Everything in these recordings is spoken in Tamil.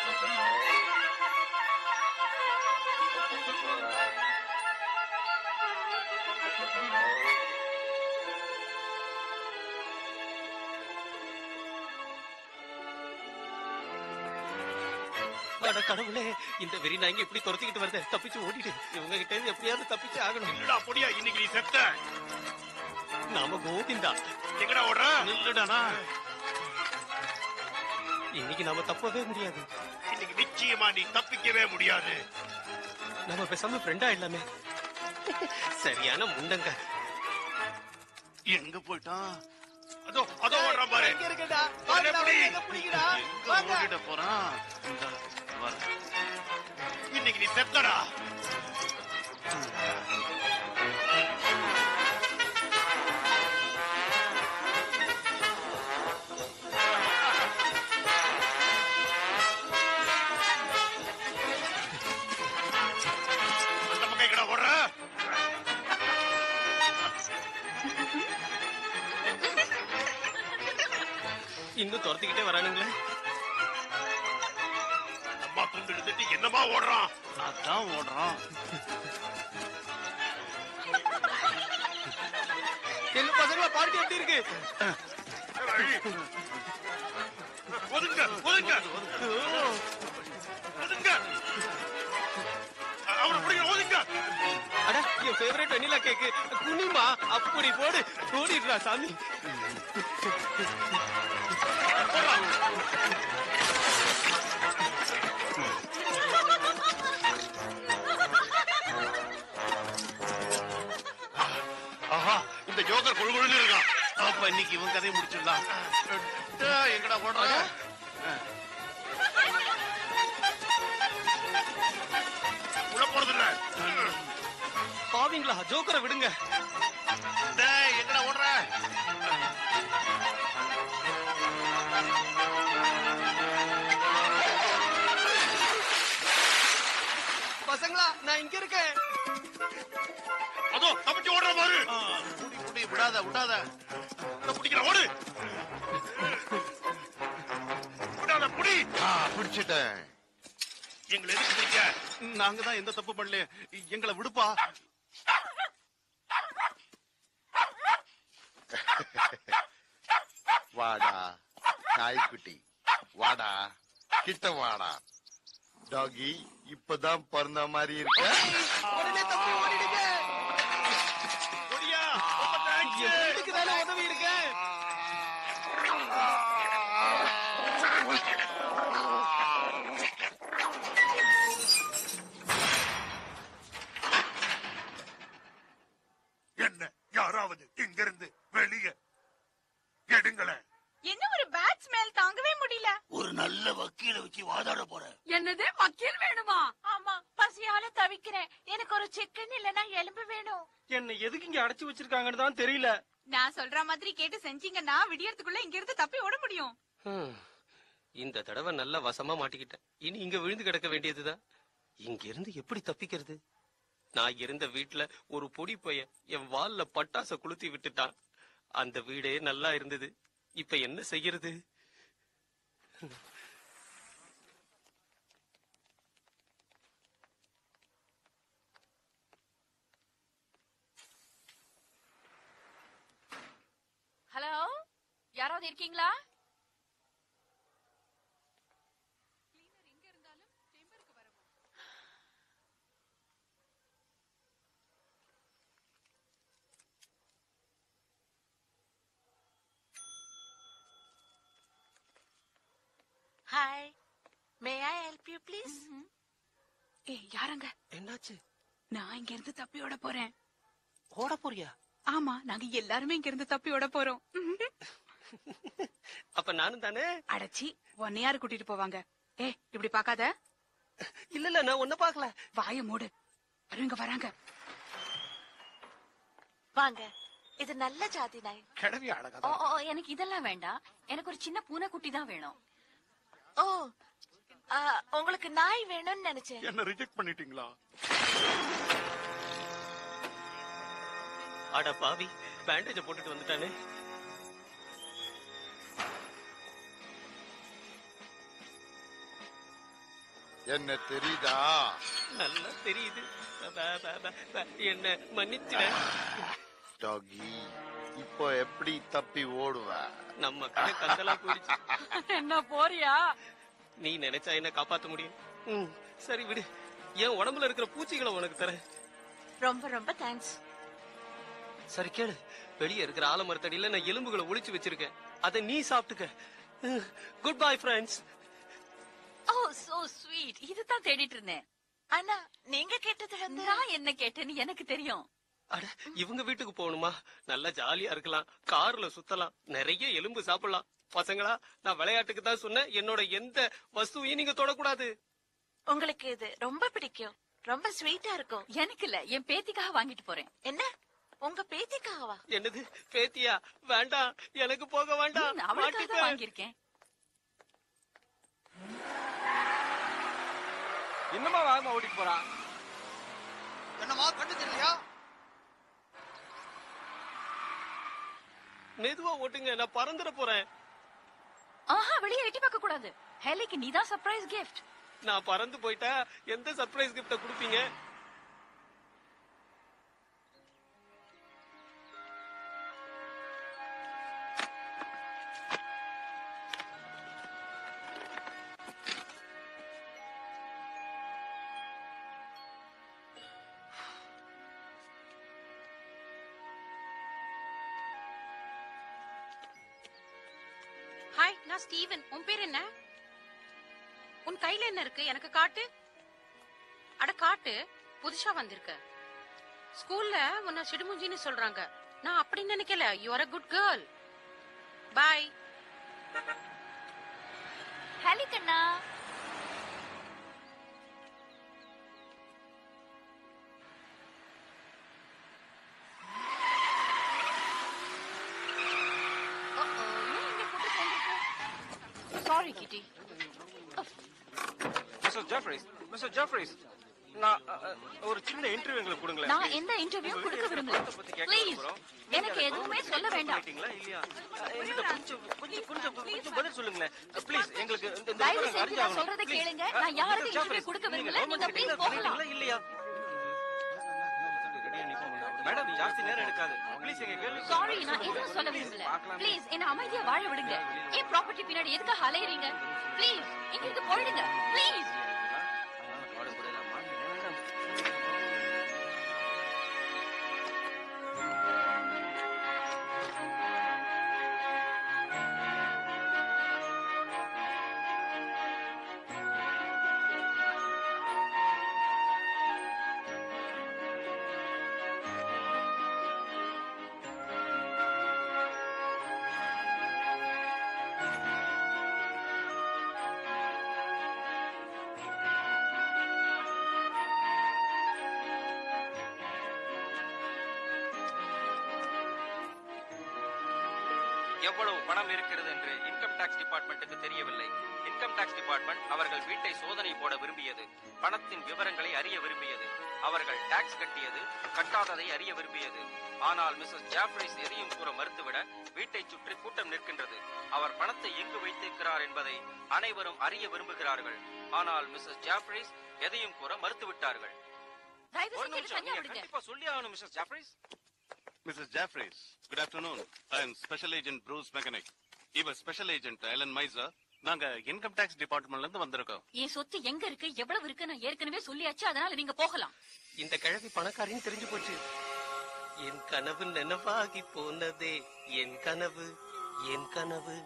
அட கடவுளே இந்த வெறி நாய்ங்க இப்படி துரத்திக்கிட்டு வருது தப்பிச்சு ஓடிடு இவங்க கிட்ட இருந்து எப்படியாவது தப்பிச்சு ஆகணும் இல்லடா பொடியா இன்னைக்கு நீ செத்த நாம கோவிந்தா எங்கடா ஓடுற நில்லுடானா இன்னைக்கு நாம தப்பவே முடியாது இன்னைக்கு நிச்சயமா நீ தப்பிக்கவே முடியாது நம்ம பேசாம ஃப்ரெண்டா இல்லாமே சரியான முண்டங்க எங்க போயிட்டான் அதோ அதோ ஓடுறான் பாரு எங்க இருக்கடா வாங்கடா, வாங்கடா, புடி. எங்க பிடிக்கடா எங்க வாங்க ஓடிட போறான் இந்தா, வர. இன்னைக்கு நீ செத்தடா அந்த பக்கம் எங்கடா ஓடுற இன்னும் துரத்திக்கிட்டே வரானுங்களே அம்மா துண்டு எடுத்துட்டு என்னமா ஓடுறான் அதான் ஓடுறான் என்ன பசங்களா பார்ட்டி எப்படி இருக்கு ஒதுங்க ஒதுங்க ஒதுங்க அவனை பிடிக்க ஒதுங்க அட என் ஃபேவரட் வெண்ணிலா கேக்கு குனிமா அப்படி போடு ஓடிடுறா சாமி ஆஹா இந்த ஜோக்கர் கொழு கொழுன்னு இருக்கான் அப்ப இன்னைக்கு இவன் கதையை முடிச்சிடலாம் டேய், எங்கடா ஓடுறாங்க உள்ள போறது இல்ல பாவீங்களா ஜோக்கரை விடுங்க டேய் எங்கடா ஓடுற பசங்களா நான் இங்க இருக்கேன் அதோ தப்பிச்சு ஓடுற பாரு குடி குடி விடாத விடாத இந்த பிடிக்கிற ஓடு விடாத புடி பிடிச்சிட்டேன் எங்களை எதுக்கு பிடிக்க நாங்க தான் எந்த தப்பு பண்ணல எங்களை விடுப்பா வாடா நாய்க்குட்டி வாடா கிட்ட வாடா டாகி இப்பதான் பிறந்த மாதிரி இருக்க உடனே தப்பி ஓடிடுங்க ஒடியா ரொம்ப thanks. என் வீட்டுக்கு தானே உதவி இருக்கேன் என்ன யாராவது இங்கிருந்து வெளியே எடுங்களேன் என்ன ஒரு பேட் ஸ்மெல் தாங்கவே முடியல ஒரு நல்ல வக்கீல வச்சு வாதாட போறேன் என்னது வக்கீல் வேணுமா ஆமா பசியால தவிக்கிறேன் எனக்கு ஒரு சிக்கன் இல்லனா எலும்பு வேணும் என்ன எதுக்கு இங்க அடைச்சு வச்சிருக்காங்கன்னு தான் தெரியல நான் சொல்ற மாதிரி கேட்டு செஞ்சீங்கன்னா விடியறதுக்குள்ள இங்க இருந்து தப்பி ஓட முடியும் ஹம். இந்த தடவை நல்லா வசமா மாட்டிக்கிட்டேன் இனி இங்க விழுந்து கிடக்க வேண்டியதுதான் இங்க இருந்து எப்படி தப்பிக்கிறது நான் இருந்த வீட்ல ஒரு பொடி பையன் என் வால்ல பட்டாச கொளுத்தி விட்டுட்டான் அந்த வீடே நல்லா இருந்தது இப்ப என்ன செய்யறது ஹலோ யாராவது இருக்கீங்களா hi may I help you please ஏய் யாரங்க என்னாச்சு நான் இங்க இருந்து தப்பி ஓட போறேன் ஓட போறியா ஆமா நாங்க எல்லாருமே இங்க இருந்து தப்பி ஓட போறோம் அப்ப நானும் தானே அடச்சி உன்னை யாரு கூட்டிட்டு போவாங்க ஏ இப்படி பாக்காத இல்ல இல்ல நான் ஒன்ன பாக்கல வாய மூடு வருங்க வராங்க வாங்க இது நல்ல ஜாதி நாய் கிளவி அழகா ஓ ஓ, எனக்கு இதெல்லாம் வேண்டாம் எனக்கு ஒரு சின்ன பூனைக்குட்டி தான் வேணும் ஓ ஆ, உங்களுக்கு நாய் வேணும்னு நினைச்சேன் என்ன ரிஜெக்ட் பண்ணிட்டீங்களா அட பாவி பேண்டேஜ போட்டுட்டு வந்துட்டானே என்ன தெரியுதா நல்லா தெரியுது ப- ப- ப- ப- என்ன மன்னிச்சிட டாகி இப்போ எப்படி தப்பி ஓடுவ நம்ம கடை கந்தலா போயிடுச்சு என்ன போறியா நீ நினைச்சா என்ன காப்பாத்த முடியும் ம், சரி விடு என் உடம்புல இருக்கிற பூச்சிகளை உனக்கு தரேன் ரொம்ப ரொம்ப தேங்க்ஸ் சரி கேளு வெளியே இருக்கிற ஆலமரத்தடியில நான் எலும்புகளை ஒளிச்சு வச்சிருக்கேன் அதை நீ சாப்பிட்டுக்க good bye friends oh so sweet இதுதான் தேடிட்டு இருந்தேன் ஆனா நீங்க கேட்டது வந்து நான் என்ன கேட்டேன்னு எனக்கு தெரியும் அட இவங்க வீட்டுக்கு போகணுமா நல்லா ஜாலியா இருக்கலாம் கார்ல சுத்தலாம் நிறைய எலும்பு சாப்பிடலாம் பசங்களா நான் விளையாட்டுக்கு தான் சொன்னேன் என்னோட எந்த வஸ்துவையும் நீங்க தொடக்கூடாது உங்களுக்கு இது ரொம்ப பிடிக்கும் ரொம்ப ஸ்வீட்டா இருக்கும் எனக்கு இல்ல என் பேத்திக்காக வாங்கிட்டு போறேன் என்ன உங்க பேத்திக்காகவா என்னது பேத்தியா வேண்டாம் எனக்கு போக வேண்டாம் ம், அவளுக்காக தான் மாட்டிப்பேன். வாங்கியிருக்கேன் என்னமா வேகமா ஓட்டிட்டு போறான் என்னமா கண்டு தெரியலையா மெதுவா ஓட்டுங்க நான் பறந்துட போறேன் ஆஹா வெளியே எட்டி பார்க்க கூடாது ஹெலிக்கு நீதான் சர்ப்ரைஸ் கிஃப்ட் நான் பறந்து போயிட்டா எந்த சர்ப்ரைஸ் கிஃப்ட கொடுப்பீங்க ஹாய் நான் ஸ்டீவன் உன் பேர் என்ன உன் கையில என்ன இருக்கு எனக்கு காட்டு அட காட்டு புதுசா வந்திருக்க ஸ்கூல்ல உன்னை சிடுமுஞ்சின்னு சொல்றாங்க நான் அப்படி நினைக்கல you are a good girl bye Hailey கண்ணா sorry Kitty mister Jeffries mister Jeffries நான் அ, அ, ஒரு சின்ன இன்டர்வியூ எங்களுக்கு கொடுங்களேன் நான் எந்த இன்டர்வியூ கொடுக்க விரும்பல ப்ளீஸ் எனக்கு எதுவுமே சொல்ல வேண்டாம் கேட்டீங்களா இல்லையா அ, என்கிட்ட கொஞ்சம் கொஞ்சம் கொஞ்சம் கொஞ்சம் பதில் சொல்லுங்களேன் ப்ளீஸ் எங்களுக்கு இந்த- இந்த தயவு விவரம் செஞ்சு நான் அறிஞ்சாகணும். சொல்றதை Please. கேளுங்க. அ, நான் யாருக்கும் மிஸ்டர் interview ஜெஃப்ரிஸ், கொடுக்க நீங்க விரும்பல. government நீங்க please கிட்ட போகலாம். சொல்லிட்டீங்களா இல்லையா மேடம் ஜாஸ்தி நேரம் எடுக்காது ப்ளீஸ் எங்க கேள்வி சாரி நான் எதுவும் சொல்ல விரும்பல ப்ளீஸ் என்ன அமைதியா வாழ விடுங்க ஏன் ப்ராப்பர்ட்டி பின்னாடி எதுக்காக அலையறீங்க ப்ளீஸ் இங்க இருந்து போயிடுங்க ப்ளீஸ் எவ்வளவு பணம் இருக்கிறது என்று இன்கம் டாக்ஸ் டிபார்ட்மெண்ட்டுக்கு தெரியவில்லை இன்கம் டாக்ஸ் டிபார்ட்மெண்ட் அவர்கள் வீட்டை சோதனை போட விரும்பியது பணத்தின் விவரங்களை அறிய விரும்பியது அவர்கள் டாக்ஸ் கட்டியது கட்டாததை அறிய விரும்பியது ஆனால் மிஸ்ஸஸ் ஜாஃப்ரிஸ் எதையும் கூற மறுத்துவிட வீட்டை சுற்றி கூட்டம் நிற்கின்றது அவர் பணத்தை எங்கு வைத்திருக்கிறார் என்பதை அனைவரும் அறிய விரும்புகிறார்கள் ஆனால் மிஸ்ஸஸ் ஜாஃப்ரிஸ் எதையும் கூற மறுத்துவிட்டார்கள் தயவு ஒரு செஞ்சு நிமிஷம் தனியா நீங்க விடுங்க கண்டிப்பா சொல்லி ஆகணும் Mrs Jeffries Mrs. Jeffries, good afternoon. I am Special Agent Bruce Mechanic. இவர் ஸ்பெஷல் ஏஜென்ட் எலன் மைசர் நாங்க இன்கம் டாக்ஸ் டிபார்ட்மெண்ட்ல இருந்து வந்திருக்கோம் என் சொத்து எங்க இருக்கு எவ்வளவு இருக்கு நான் ஏற்கனவே சொல்லியாச்சு அதனால நீங்க போகலாம் இந்த கிழவி பணக்காரின்னு தெரிஞ்சு போச்சு என் கனவு நினைவாகி போனதே என் கனவு என் கனவு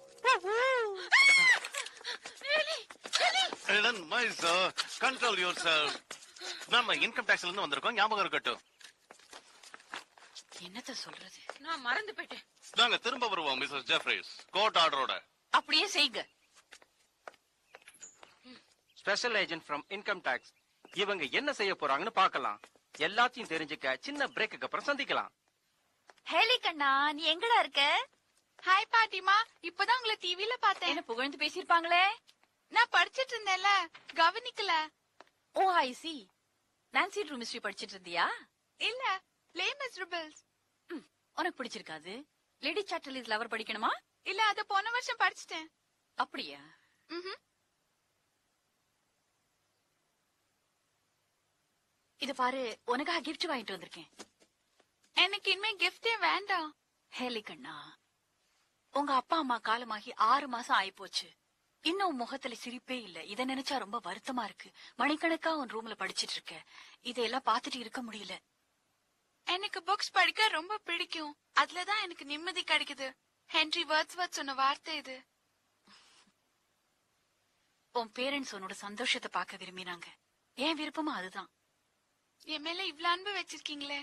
Ellen Meiser control yourself நாம இன்கம் டாக்ஸ்ல இருந்து வந்திருக்கோம் ஞாபகம் இருக்கட்டும் என்னத்த சொல்றது நான் மறந்து போயிட்டேன் நாங்க திரும்ப வருவோம் மிஸ்ஸஸ் ஜெஃப்ரிஸ் கோர்ட் ஆர்டரோட அப்படியே செய்யுங்க special agent from income tax இவங்க என்ன செய்ய போறாங்கன்னு பார்க்கலாம் எல்லாத்தையும் தெரிஞ்சுக்க சின்ன பிரேக்குக்கு அப்புறம் சந்திக்கலாம் ஹேலி கண்ணா நீ எங்கடா இருக்க ஹாய் பாட்டிமா இப்பதான் உங்களை டிவில பார்த்தேன் என்ன புகழ்ந்து பேசியிருப்பாங்களே நான் படிச்சிட்டு இருந்தேன்ல கவனிக்கல oh I see Nancy Drew mystery படிச்சிட்டு இருந்தியா இல்ல லே மிஸ்ரபிள்ஸ் ம், உனக்கு பிடிச்சிருக்காது லேடி சாட்டலிஸ் லவர் படிக்கணுமா இல்ல அத போன வருஷம் படிச்சிட்டேன் அப்படியா இது பாரு உனக்காக கிஃப்ட் வாங்கிட்டு வந்திருக்கேன் எனக்கு இனிமே கிஃப்டே வேண்டாம் ஹேலி கண்ணா உங்க அப்பா அம்மா காலமாகி ஆறு மாசம் ஆயிப்போச்சு இன்னும் உன் முகத்துல சிரிப்பே இல்ல இத நினைச்சா ரொம்ப வருத்தமா இருக்கு மணிக்கணக்கா உன் ரூம்ல படிச்சிட்டு இருக்க இதையெல்லாம் பார்த்துட்டு இருக்க முடியல எனக்கு புக்ஸ் படிக்க ரொம்ப பிடிக்கும் அதுலதான் எனக்கு நிம்மதி கிடைக்குது ஹென்ரி வேர்ட்ஸ்வர்த் சொன்ன வார்த்தை இது உன் பேரண்ட்ஸ் உன்னோட சந்தோஷத்தை பார்க்க விரும்பினாங்க என் விருப்பமும் அதுதான் என் மேல இவ்ளோ அன்பு வச்சிருக்கீங்களே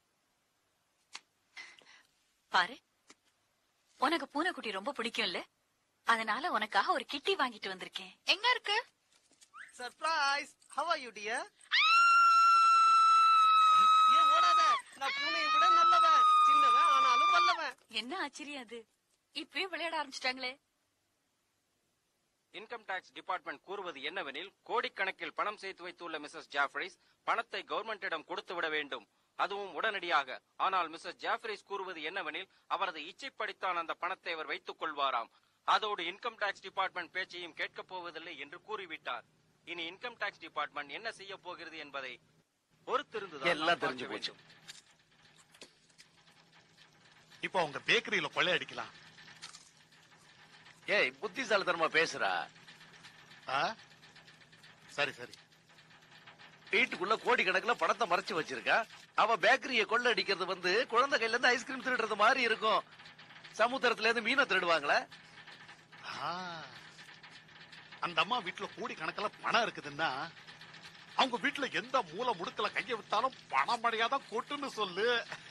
பாரு உனக்கு பூனைக்குட்டி ரொம்ப பிடிக்கும்ல அதனால உனக்காக ஒரு கிட்டி வாங்கிட்டு வந்திருக்கேன் எங்க இருக்கு surprise how are you dear ஏன் ஓடாத நான் பூனையை விட நல்லவன் சின்னவன் ஆனாலும் வல்லவன் என்ன ஆச்சரியம் அது இப்பவே விளையாட ஆரம்பிச்சிட்டாங்களே இன்கம் டாக்ஸ் டிபார்ட்மெண்ட் கூறுவது என்னவெனில் கோடிக்கணக்கில் பணம் சேர்த்து வைத்துள்ள மிஸ்ஸஸ் ஜாஃப்ரிஸ் பணத்தை கவர்மெண்டிடம் கொடுத்து விட வேண்டும் அதுவும் உடனடியாக ஆனால் மிஸ்ஸஸ் ஜாஃப்ரிஸ் கூறுவது என்னவெனில் அவரது இச்சைப்படித்தான் அந்த பணத்தை அவர் வைத்துக் கொள்வாராம் அதோடு இன்கம் டாக்ஸ் டிபார்ட்மெண்ட் பேச்சையும் கேட்கப் போவதில்லை என்று கூறிவிட்டார் இனி இன்கம் டாக்ஸ் டிபார்ட்மெண்ட் என்ன செய்ய போகிறது என்பதை பொறுத்திருந்து எல்லாம் தெரிஞ்சு போச்சு இப்போ உங்க பேக்கரியில கொள்ளையடிக்கலாம் ஏய் புத்திசாலித்தனமா பேசுறா ஆ? சரி சரி வீட்டுக்குள்ள கோடி கணக்குல பணத்தை மறைச்சு வச்சிருக்கா அவ பேக்கரிய கொள்ள அடிக்கிறது வந்து குழந்தை கையில இருந்து ஐஸ்கிரீம் திருடுறது மாதிரி இருக்கும் சமுத்திரத்துல இருந்து மீனை திருடுவாங்களே ஆ. அந்த அம்மா வீட்டுல கோடி கணக்குல பணம் இருக்குதுன்னா அவங்க வீட்டுல எந்த மூல முடுக்கல கைய விட்டாலும் பணம் மழையாதான் கொட்டுன்னு சொல்லு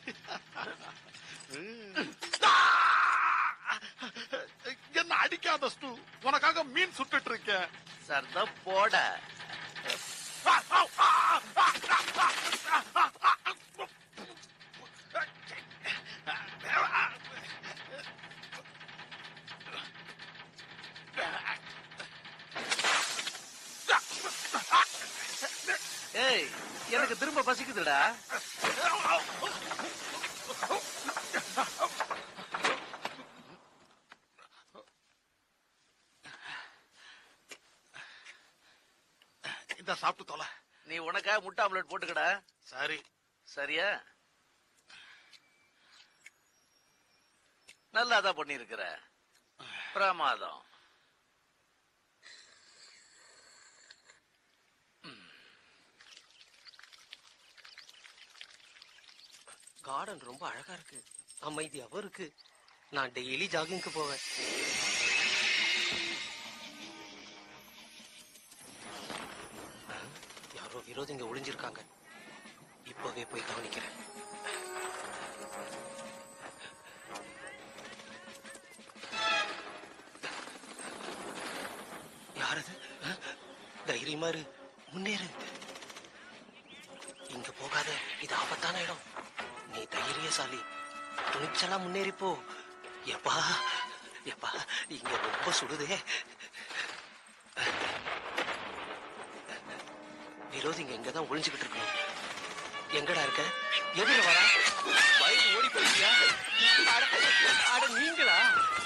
என்ன அடிக்காத ஸ்டூ உனக்காக மீன் சுட்டுட்டு இருக்கேன் சர்தா போட ஏய் எனக்கு திரும்ப பசிக்குதுடா இந்த சாப்பிட்டு தொலை நீ உனக்காக முட்டை ஆம்லெட் போட்டுக்கடா சரி சரியா நல்லாதான் பண்ணிருக்கிற பிரமாதம் கார்டன் ரொம்ப அழகா இருக்கு அமைதியாவும் இருக்கு நான் டெய்லி ஜாகிங்க்கு போவேன் யாரோ விரோதிங்க ஒளிஞ்சிருக்காங்க இப்பவே போய் கவனிக்கிறேன் யாரது அஹ், தைரியமா இரு முன்னேறு இங்க போகாத இது ஆபத்தான இடம் நீ தைரியசாலி துணிச்சலா முன்னேறி போ எப்பா எப்பா இங்க ரொம்ப சுடுதே விரோதிங்க இங்கதான் ஒளிஞ்சுகிட்டு இருக்கணும் எங்கடா இருக்க எதிர வரா பைக் ஓடி போயிட்டியா அட, அட நீங்களா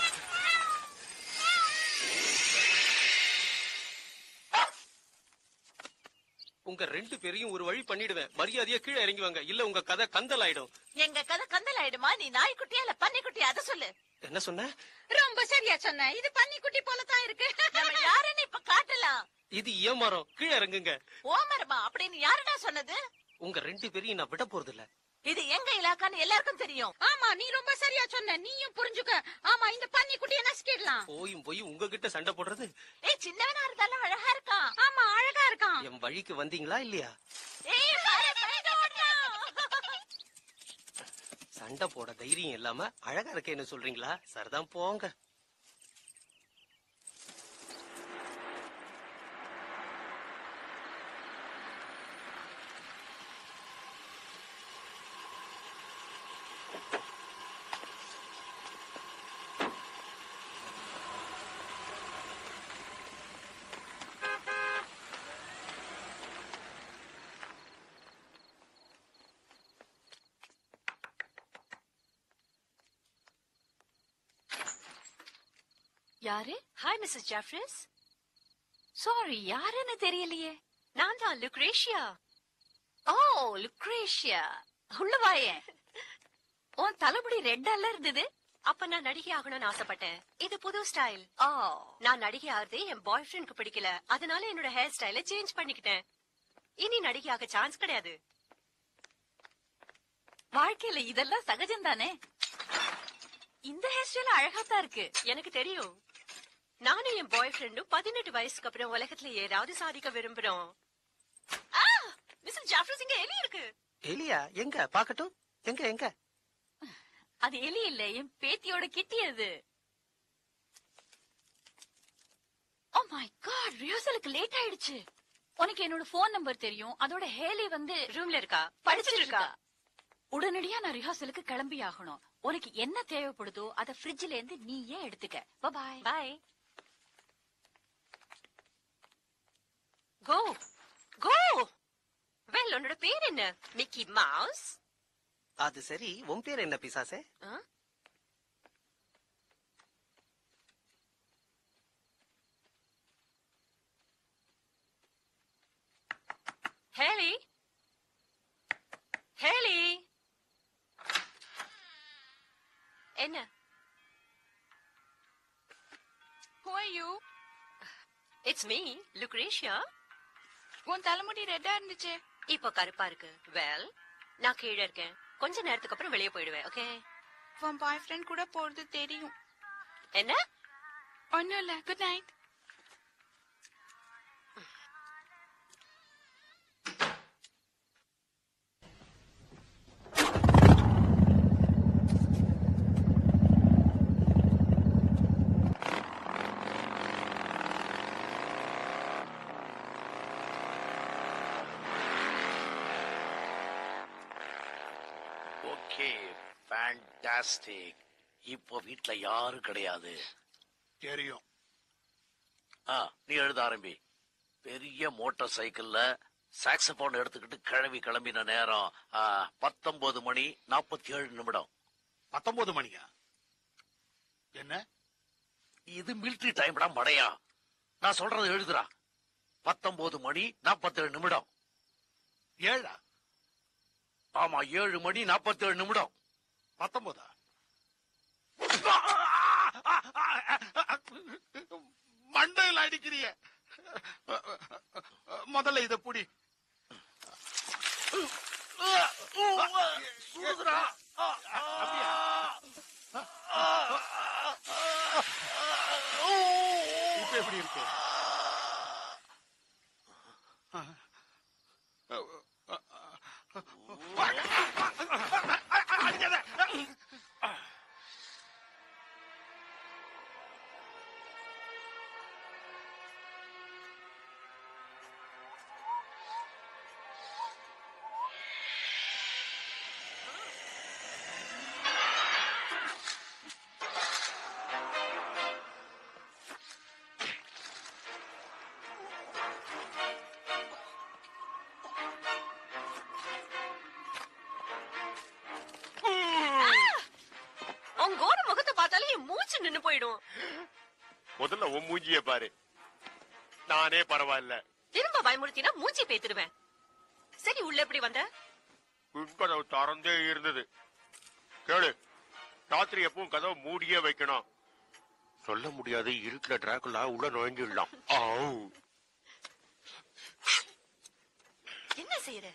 உங்க ரெண்டு பேரையும் ஒரு வழி பண்ணிடுவேன் மரியாதையா கீழே இறங்கி வாங்க இல்ல உங்க கதை கந்தல் ஆயிடும் எங்க கதை கந்தல் ஆயிடுமா நீ நாய்க்குட்டியா இல்ல பன்னிக்குட்டியா அதை சொல்லு என்ன சொன்ன ரொம்ப சரியா சொன்ன இது பன்னிக்குட்டி போல தான் இருக்கு நம்ம யாருன்னு இப்ப காட்டலாம் இது ஏன் மரம் கீழே இறங்குங்க ஓமரமா அப்படின்னு யாருடா சொன்னது உங்க ரெண்டு பேரையும் நான் விட போறது இல்ல இது எங்க இலாக்கான்னு எல்லாருக்கும் தெரியும் ஆமா நீ ரொம்ப சரியா சொன்ன நீயும் புரிஞ்சுக்க ஆமா இந்த பன்னிக்குட்டியை நசுக்கிடலாம் போயும் போய் உங்ககிட்ட சண்டை போடுறது ஏய் சின்னவனா இருந்தாலும் அழகா இருக்கான் ஆமா அழகா இருக்கான் என் வழிக்கு வந்தீங்களா இல்லையா ஏய் பாரு, பயந்து ஓடுறான். சண்டை போட தைரியம் இல்லாம அழகா இருக்கேன்னு சொல்றீங்களா சரிதான் போங்க யாரு ஹாய் மிஸ்ஸஸ் ஜாஃப்ரிஸ் சாரி யாருன்னு தெரியலையே நான் தான் லுக்ரேஷியா ஓ லுக்ரேஷியா உள்ள வாயேன் உன் தலைமுடி ரெட்டால இருந்தது அப்ப நான் நடிகை ஆகணும்னு ஆசைப்பட்டேன் இது புது ஸ்டைல் ஓ நான் நடிகை ஆகிறதே என் பாய் ஃப்ரெண்ட்க்கு பிடிக்கல அதனால என்னோட ஹேர் ஸ்டைல சேஞ்ச் பண்ணிக்கிட்டேன் இனி நடிகையாக சான்ஸ் கிடையாது வாழ்க்கையில இதெல்லாம் சகஜம் தானே இந்த ஹேர் ஸ்டைல் அழகா தான் இருக்கு எனக்கு தெரியும் நானும் என் பாய் ஃப்ரெண்டும் பதினெட்டு வயசுக்கு அப்புறம் உலகத்துல ஏதாவது சாதிக்க விரும்புறோம் மிஸ்டர் ஜாஃப்ரஸ் இங்க எலி இருக்கு எலியா எங்க பாக்கட்டும் எங்க எங்க அது எலி இல்ல என் பேத்தியோட கிட்டி அது ஓ மை காட் ரிஹர்சலுக்கு லேட் ஆயிடுச்சு உனக்கு என்னோட போன் நம்பர் தெரியும் அதோட ஹேலி வந்து ரூம்ல இருக்கா படிச்சிட்டு இருக்கா உடனடியா நான் ரிஹர்சலுக்கு கிளம்பி ஆகணும் உனக்கு என்ன தேவைப்படுதோ அத ஃப்ரிட்ஜ்ல இருந்து நீயே எடுத்துக்க பாய் பாய் கோ கோ வெல் உன்னோட பேர் என்ன மிக்கி மவுஸ் அது சரி உன் பேர் என்ன பிசாசே ஹேலி ஹேலி என்ன Who are you? It's me Lucretia உன் தலைமுடி ரெட்டா இருந்துச்சு இப்போ கருப்பா இருக்கு வெல் நான் கீழே இருக்கேன் கொஞ்ச நேரத்துக்கு அப்புறம் வெளியே போயிடுவேன் ஓகே உன் பாய் ஃப்ரெண்ட் கூட போறது தெரியும் என்ன ஒன்னும் இல்ல குட் நைட் ஓகே ஃபேண்டாஸ்டிக் இப்போ வீட்ல யாரும் கிடையாது தெரியும் ஆ நீ எழுத ஆரம்பி பெரிய மோட்டார் சைக்கிள்ல சாக்ஸபோன் எடுத்துக்கிட்டு கிளம்பி கிளம்பின நேரம் ஆ, பத்தொன்பது மணி நாற்பத்தி ஏழு நிமிடம் பத்தொன்பது மணியா என்ன இது மிலிட்டரி டைம்டா மடையா நான் சொல்றது எழுதுறா பத்தொன்பது மணி நாற்பத்தேழு நிமிடம் ஏழா ஆமா ஏழு மணி நாற்பத்தேழு நிமிடம் பத்தொன்பதா மண்டையில் அடிக்கிறிய முதல்ல இத புடி சூதுரா அப்படியா? இப்ப எப்படி இருக்கு அடிக்காத. உங்க கோர முகத்தை பார்த்தாலே என் மூச்சு நின்னு போயிடும் முதல்ல உன் மூஞ்சிய பாரு நானே பரவாயில்ல திரும்ப பயமுறுத்தினா மூச்சு பேத்துடுவேன் சரி உள்ள எப்படி வந்த உட்கதவு திறந்தே இருந்தது கேளு ராத்திரி எப்பவும் கதவை மூடியே வைக்கணும் சொல்ல முடியாது இருக்கிற டிராகுலா உள்ள நுழைஞ்சிடலாம் ஆவ். என்ன செய்யற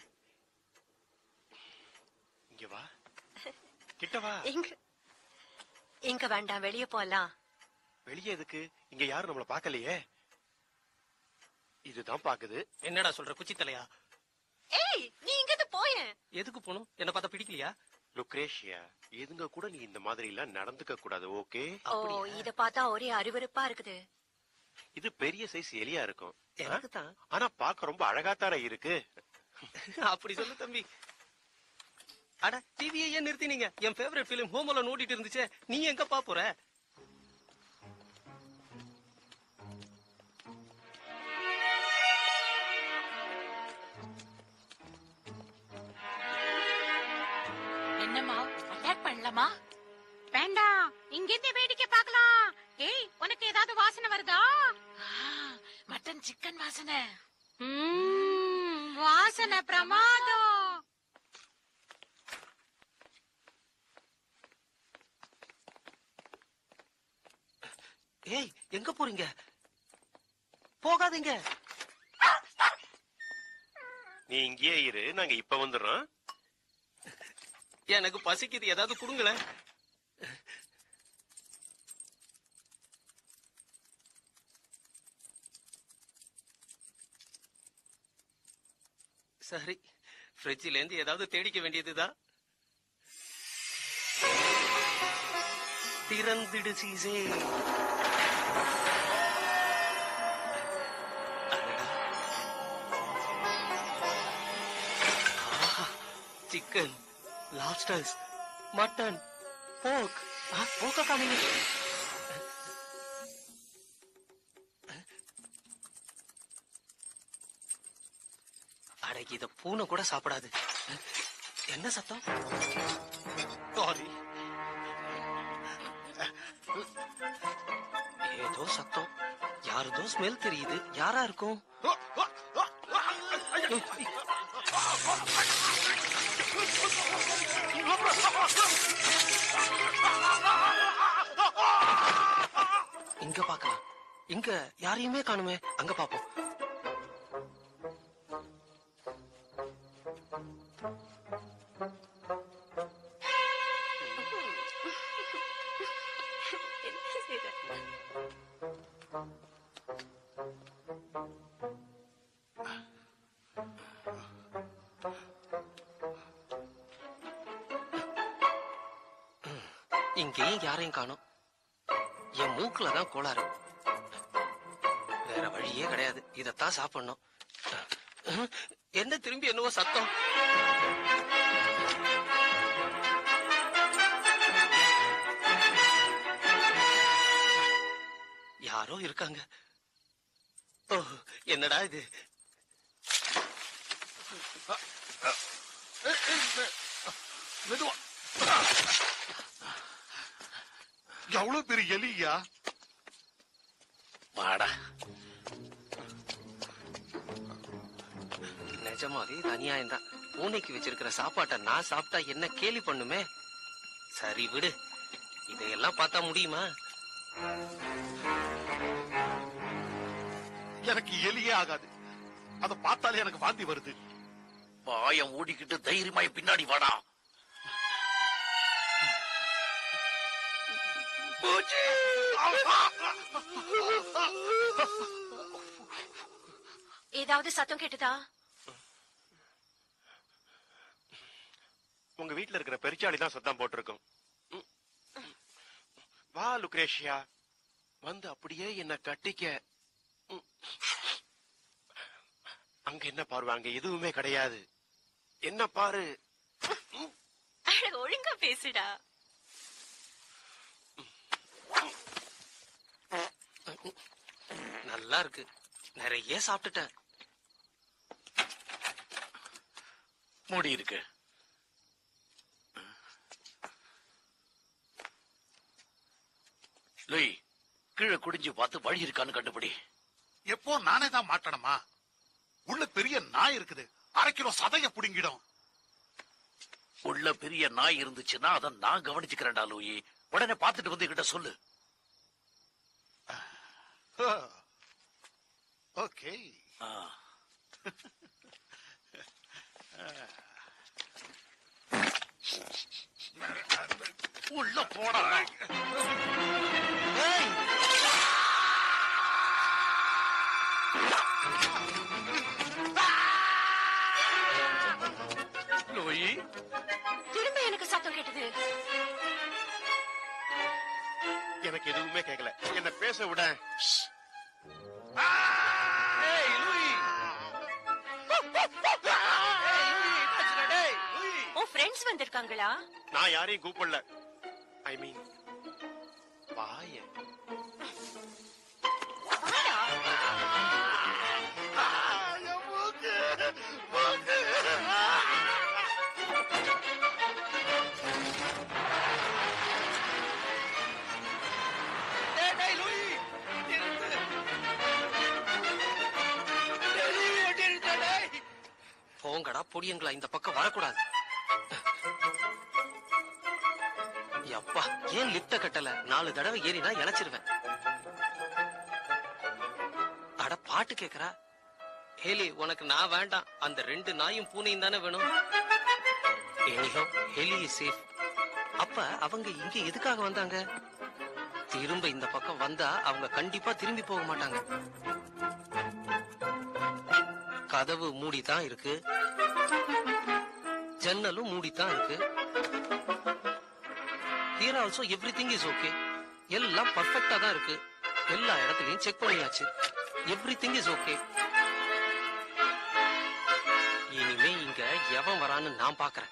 இங்க வா கிட்ட வா எங்க எங்க வேண்டாம் வெளியே போலாம் வெளியே எதுக்கு இங்க யாரும் நம்மள பாக்கலையே இதுதான் பாக்குது என்னடா சொல்ற குச்சி தலையா ஏய் நீ இங்கிருந்து போயேன் எதுக்கு போகணும் என்ன பார்த்தா பிடிக்கலையா லுக்ரேஷியா இதுங்க கூட நீ இந்த மாதிரி எல்லாம் நடந்துக்க கூடாது ஓகே ஓ இத பார்த்தா ஒரே அருவருப்பா இருக்குது இது பெரிய சைஸ் எலியா இருக்கும் எனக்கு தான் ஆனா பாக்க ரொம்ப அழகாத்தானே இருக்கு அப்படி சொல்லு தம்பி அட டிவியை ஏன் நிறுத்தினீங்க என் ஃபேவரட் ஃபிலிம் ஹோம் ஓடிட்டு இருந்துச்சே நீ எங்க பா போற என்னம்மா அட்டாக் பண்ணலாமா வேண்டாம் இங்கிருந்தே வேடிக்கை பார்க்கலாம் ஏய் உனக்கு ஏதாவது வாசனை வருதா மட்டன் சிக்கன் வாசனை ம்ம். வாசனை பிரமாதம் ஏய் எங்க போறீங்க போகாதீங்க நீ இங்கேயே இரு நாங்க இப்ப வந்துடுறோம் எனக்கு பசிக்குது ஏதாவது கொடுங்களேன் சரி ஃப்ரிட்ஜில இருந்து ஏதாவது தேடிக்க வேண்டியதுதான் திறந்திடு சீசே அடடா. ஆஹா, சிக்கன் லாப்ஸ்டர்ஸ் மட்டன் போக் போக்க காணுங்க அட இத பூனை கூட சாப்பிடாது என்ன சத்தம் சாரி ஏதோ சத்தம் யாருதோ ஸ்மெல் தெரியுது யாரா இருக்கும் இங்க பாக்கலாம் இங்க யாரையுமே காணுமே அங்க பாப்போம் என்ன செய்ற? இங்கேயும் யாரையும் காணோம் என் மூக்குல தான் கோளாறு வேற வழியே கிடையாது இதத்தான் சாப்பிடணும் என்ன திரும்பி என்னவோ சத்தம் யாரோ இருக்காங்க ஓ என்னடா இது மெதுவா எவ்வளவு பெரிய எலியா வாடா நிஜமாவே இது அநியாயம்தான் பூனைக்கு வச்சிருக்கிற சாப்பாட்டை நான் சாப்பிட்டா என்ன கேலி பண்ணுமே சரி விடு இதையெல்லாம் பார்த்தா முடியுமா எனக்கு எலியே ஆகாது அத பார்த்தாலே எனக்கு வாந்தி வருது வாயம் ஊடிக்கிட்டு தைரியமாய் பின்னாடி வாடா ஏதாவது சத்தம் கேட்டுதா உங்க வீட்ல இருக்கிற பெருச்சாளி தான் சத்தம் போட்டிருக்கும் ம். வா லுக்ரேஷியா வந்து அப்படியே என்ன கட்டிக்க ம். அங்க என்ன பாரு அங்க எதுவுமே கிடையாது என்ன பாரு அட, ஒழுங்கா பேசுடா நல்லா இருக்கு நிறைய சாப்பிட்டுட்டேன் மூடி இருக்கு லொய் கீழே குடிஞ்சு பார்த்து வழி இருக்கான்னு கண்டுபிடி எப்போ நானே தான் மாட்டணுமா உள்ள பெரிய நாய் இருக்குது அரை கிலோ சதைய புடுங்கிடும் உள்ள பெரிய நாய் இருந்துச்சுன்னா அதை நான் கவனிச்சுக்கிறேன்டா லூயி உடனே பார்த்துட்டு வந்து கிட்ட சொல்லு ஓகே ஆ. உள்ள போடா லோயி திரும்ப எனக்கு சத்தம் கேட்டது எனக்கு எதுவுமே கேட்கல என்ன பேச விட உன் ஃப்ரெண்ட்ஸ் வந்திருக்காங்களா நான் யாரையும் கூப்பிடல ஐ மீன் வாய டேய், டேய், லூயி, நிறுத்து. டேய், லூயி, வண்டி நிறுத்து, டேய். பொடியங்களா இந்த பக்கம் வரக்கூடாது அப்பா ஏன் லிப்ட கட்டல நாலு தடவை ஏறினா இழைச்சிருவேன் அட பாட்டு கேக்குறா ஹேலி உனக்கு நான் வேண்டாம் அந்த ரெண்டு நாயும் பூனையும் தானே வேணும் எனிஹோ ஹெலி இஸ் சேஃப் அப்ப அவங்க இங்க எதுக்காக வந்தாங்க திரும்ப இந்த பக்கம் வந்தா அவங்க கண்டிப்பா திரும்பி போக மாட்டாங்க கதவு மூடிதான் இருக்கு ஜன்னலும் மூடித்தான் இருக்கு here also everything is okay எல்லாம் பர்ஃபெக்டா தான் இருக்கு எல்லா இடத்துலயும் செக் பண்ணியாச்சு எவ்ரி திங் இஸ் ஓகே இனிமே இங்க எவன் வரான்னு நான் பாக்குறேன்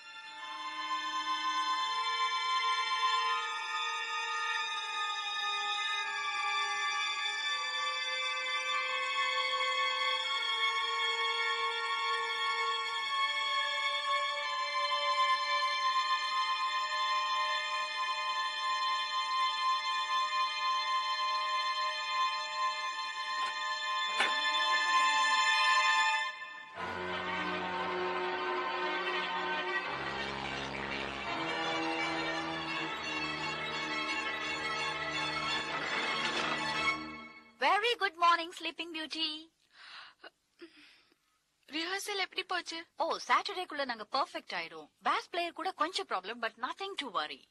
very good morning sleeping beauty rehearsal எப்படி போச்சு ஓ சாட்டர்டேக்குள்ள நாங்க பெர்ஃபெக்ட் ஆயிடும் பேஸ் பிளேயர் கூட கொஞ்சம் problem but nothing to worry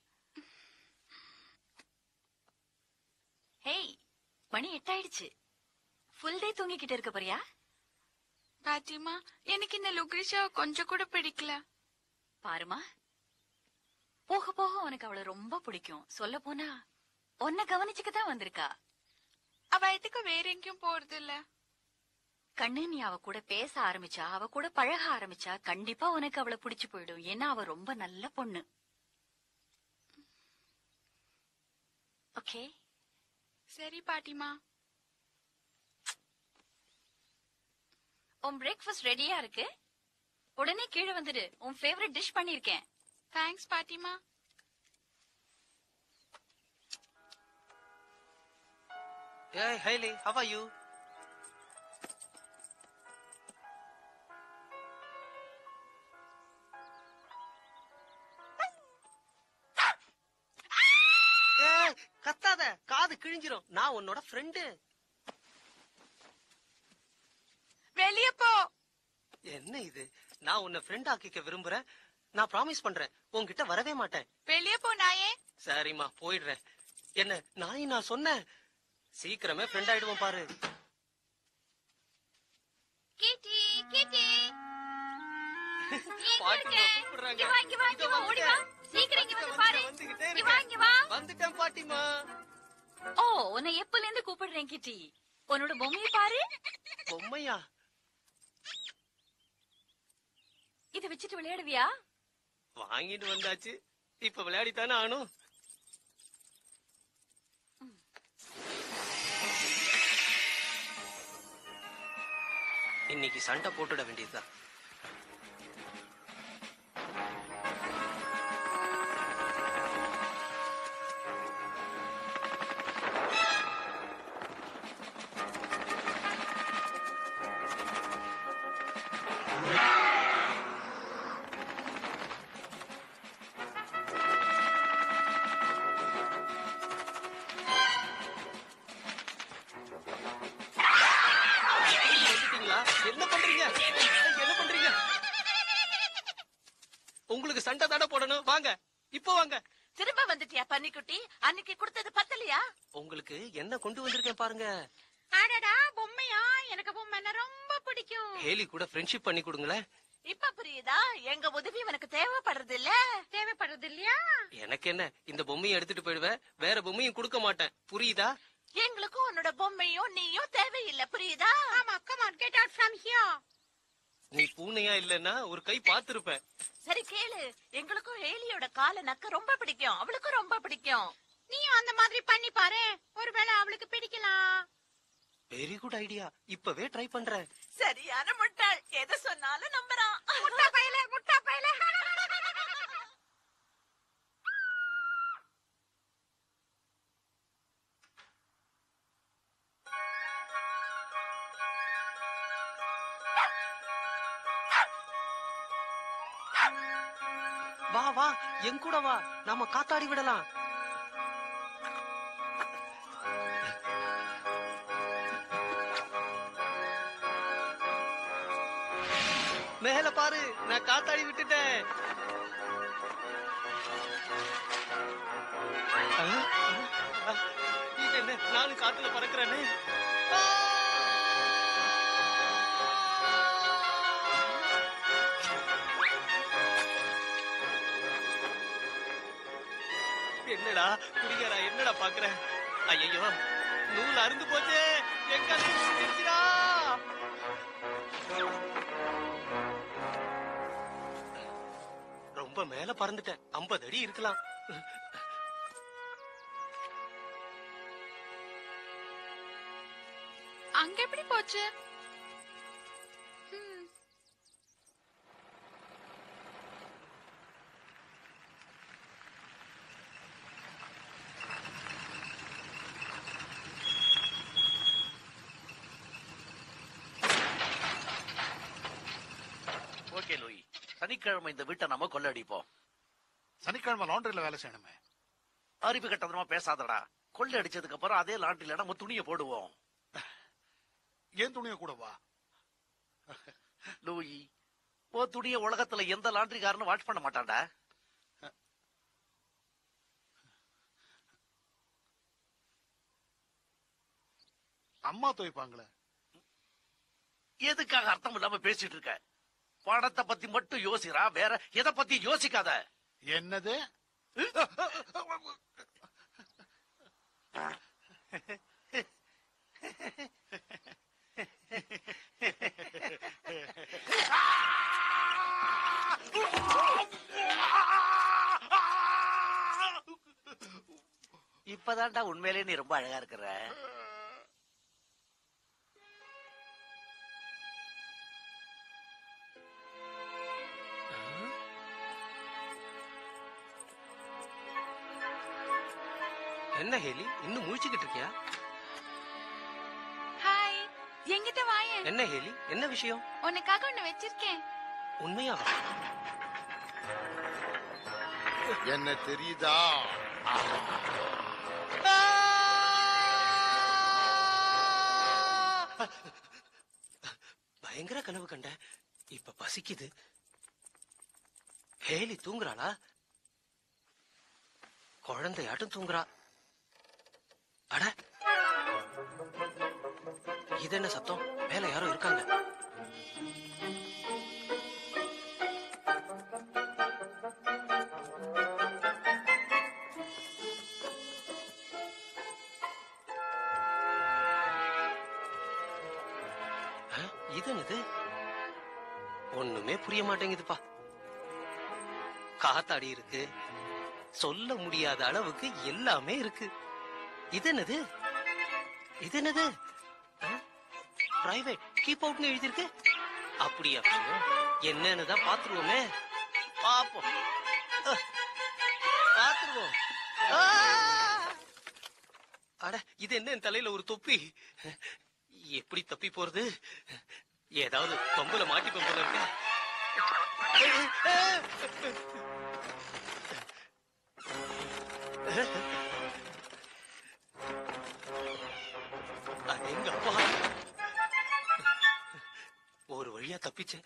hey மணி எட்டாயிடுச்சு ஃபுல் டே தூங்கிக்கிட்டு இருக்க போறியா பாத்திமா எனக்கு இந்த லுக்ரிஷாவை கொஞ்சம் கூட பிடிக்கல பாருமா போக போக உனக்கு அவளை ரொம்ப பிடிக்கும் சொல்ல போனா உன்னை கவனிச்சுக்க தான் வந்திருக்கா அவ எதுக்கு வேற எங்கேயும் போறது இல்ல கண்ணு நீ அவ கூட பேச ஆரம்பிச்சா அவ கூட பழக ஆரம்பிச்சா கண்டிப்பா உனக்கு அவளை பிடிச்சு போயிடும் ஏன்னா அவ ரொம்ப நல்ல பொண்ணு ஓகே சரி பாட்டிமா உன் பிரேக்ஃபாஸ்ட் ரெடியா இருக்கு உடனே கீழே வந்துடு உன் ஃபேவரட் டிஷ் பண்ணிருக்கேன் தேங்க்ஸ் பாட்டிமா Hey, Hailey, how are you? ஏய், கத்தாத காது கிழிஞ்சிரும் நான் உன்னோட ஃப்ரெண்டு வெளியே போ என்ன இது நான் உன்னை ஃப்ரெண்ட் ஆக்கிக்க விரும்புறேன் நான் ப்ராமிஸ் பண்றேன் உன்கிட்ட வரவே மாட்டேன் வெளியே போ நாயே சரிம்மா போயிடுறேன் என்ன நாய் நான் சொன்னேன் சீக்கிரமே ஃப்ரெண்ட் ஆயிடுவோம் பாரு கிட்டி கிட்டி பாட்டிமா கூப்பிடுறாங்க. இங்க வா இங்க வா இங்க வா ஓடி வா சீக்கிரம் இங்க வந்து பாரு வந்துகிட்டே இங்க வா இங்க வா வந்துட்டேன் பாட்டிமா ஓ உன்னை எப்பல இருந்து கூப்பிடுறேன் கிட்டி உன்னோட பொம்மையை பாரு பொம்மையா இத வச்சுட்டு விளையாடுவியா வாங்கிட்டு வந்தாச்சு இப்ப விளையாடித்தானே ஆனும் இன்னைக்கு சண்டை போட்டுட வேண்டியதுதான் வந்துட்டீங்களா? என்ன பண்றீங்க ஏய், என்ன பண்றீங்க உங்களுக்கு சண்டை தானே போடணும் வாங்க இப்போ வாங்க திரும்ப வந்துட்டியா பன்னிக்குட்டி அன்னைக்கு கொடுத்தது பத்தலையா உங்களுக்கு என்ன கொண்டு வந்திருக்கேன் பாருங்க அடடா பொம்மையா எனக்கு பொம்மைன்னா ரொம்ப பிடிக்கும் ஹேலி கூட ஃப்ரெண்ட்ஷிப் பண்ணி கொடுங்களேன் இப்ப புரியுதா எங்க உதவி உனக்கு தேவைப்படுறது இல்ல தேவைப்படுறது இல்லையா எனக்கு என்ன இந்த பொம்மையை எடுத்துட்டு போயிடுவேன் வேற பொம்மையும் கொடுக்க மாட்டேன் புரியுதா எங்களுக்கும் உன்னோட பொம்மையும் நீயும் தேவையில்லை புரியுதா ஆமா come on get out from here நீ பூனையா இல்லன்னா ஒரு கை பார்த்திருப்பேன் சரி கேளு எங்களுக்கும் ஹேலியோட காலை நக்க ரொம்ப பிடிக்கும் அவளுக்கும் ரொம்ப பிடிக்கும் நீ அந்த மாதிரி பண்ணி பாரு ஒருவேளை அவளுக்கு பிடிக்கலாம் வெரி குட் ஐடியா இப்பவே ட்ரை பண்றேன் சரியான முட்டாள் எதை சொன்னாலும் நம்புறான் முட்டா பயல முட்டா பயல வா வா என் கூட வா நாம காத்தாடி விடலாம் மேல பாரு நான் காத்தாடி விட்டுட்டேன் ஆ, ஆ, இது என்ன நானும் காத்துல பறக்கிறேன்னு என்னடா குடிகாரா என்னடா பாக்குற ஐயோ நூல் அருந்து போச்சே என் கண்ணு முடிஞ்சிருச்சுடா ரொம்ப மேல பறந்துட்டேன் ஐம்பது அடி இருக்கலாம் அங்க எப்படி போச்சு ம், ஓகே லூயி சனிக்கிழமை இந்த வீட்டை நம்ம கொள்ளடிப்போம் சனிக்கிழமை லாண்டரியில வேலை செய்யணுமே அறிவு கட்டதனமா பேசாதடா கொள்ளை அடிச்சதுக்கு அப்புறம் அதே லாண்டில நம்ம துணியை போடுவோம் ஏன் துணிய கூட வா லூயி ஓ துணிய உலகத்துல எந்த லாண்டரிக்காரனும் வாஷ் பண்ண மாட்டான்டா அம்மா துவைப்பாங்களே எதுக்காக அர்த்தம் இல்லாம பேசிட்டு இருக்க படத்தை பத்தி மட்டும் யோசிறா வேற எதை பத்தி யோசிக்காத என்னது இப்பதான்டா உண்மையிலே நீ ரொம்ப அழகா இருக்கிற என்ன ஹேலி இன்னும் முழிச்சுக்கிட்டு இருக்கியா ஹாய் என்கிட்ட வாயேன் என்ன ஹேலி என்ன விஷயம் உனக்காக ஒண்ணு வச்சிருக்கேன் உண்மையாவா என்ன தெரியுதா பயங்கர கனவு கண்ட இப்ப பசிக்குது ஹேலி தூங்குறாளா குழந்தையாட்டும் தூங்குறா அட இது என்ன சத்தம் மேல யாரோ இருக்காங்க ஆ, இது என்னது ஒண்ணுமே புரிய மாட்டேங்குதுப்பா காத்தாடி இருக்கு சொல்ல முடியாத அளவுக்கு எல்லாமே இருக்கு இது என்னது இது என்னது பிரைவேட் கீப் அவுட்னு எழுதியிருக்கு அப்படியா விஷயம் என்னன்னு தான் பாத்துருவோமே பாப்போம் அஹ், பாத்துருவோம் ஆ! அட இது என்ன என் தலையில ஒரு தொப்பி எப்படி தப்பி போறது ஏதாவது பம்புல மாட்டி பம்புல இருக்க எங்க அப்பா ஒரு வழியா தப்பிச்சேன்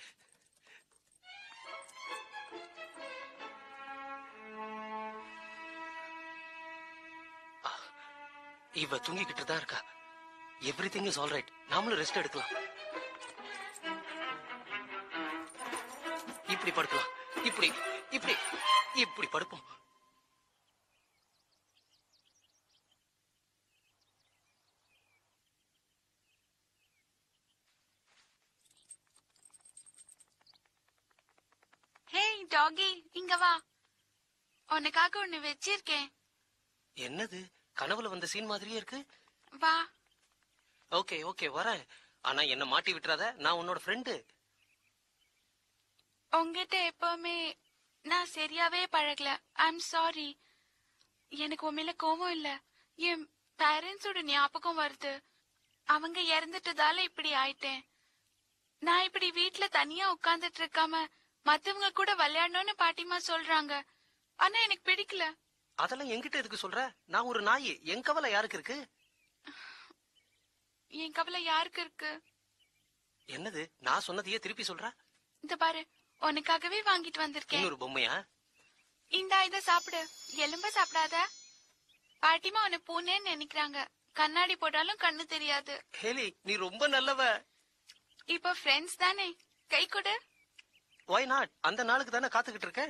ஆ, இவ தூங்கிக்கிட்டு தான் இருக்கா everything is all right நாமளும் ரெஸ்ட் எடுக்கலாம் இப்படி படுக்கலாம் இப்படி இப்படி இப்படி படுப்போம் ஹேய் டாகி இங்க வா உனக்காக ஒண்ணு வச்சிருக்கேன் என்னது கனவுல வந்த சீன் மாதிரியே இருக்கு வா ஓகே ஓகே வரேன் ஆனா என்ன மாட்டி விட்டுறாத நான் உன்னோட ஃப்ரெண்டு உங்ககிட்ட எப்பவுமே நான் சரியாவே பழகல ஐம் சாரி எனக்கு உண்மையில கோவம் இல்ல என் பேரண்ட்ஸோட ஞாபகம் வருது அவங்க இறந்துட்டதால இப்படி ஆயிட்டேன் நான் இப்படி வீட்ல தனியா உட்கார்ந்துட்டு இருக்காம மத்தவங்க கூட விளையாடணும்னு பாட்டிமா சொல்றாங்க ஆனா எனக்கு பிடிக்கல அதெல்லாம் என்கிட்ட எதுக்கு சொல்ற நான் ஒரு நாய் என் கவலை யாருக்கு இருக்கு என் கவலை யாருக்கு இருக்கு என்னது நான் சொன்னதையே திருப்பி சொல்ற இந்த பாரு உனக்காகவே வாங்கிட்டு வந்திருக்கேன் இன்னொரு பொம்மையா இந்தா இத சாப்பிடு எலும்ப சாப்பிடாத பாட்டிமா உன்னை பூனேன்னு நினைக்கிறாங்க கண்ணாடி போட்டாலும் கண்ணு தெரியாது ஹேலி நீ ரொம்ப நல்லவ இப்ப ஃப்ரெண்ட்ஸ் தானே கை கொடு ஒய் நாட் அந்த நாளுக்கு தானே காத்துக்கிட்டு இருக்கேன்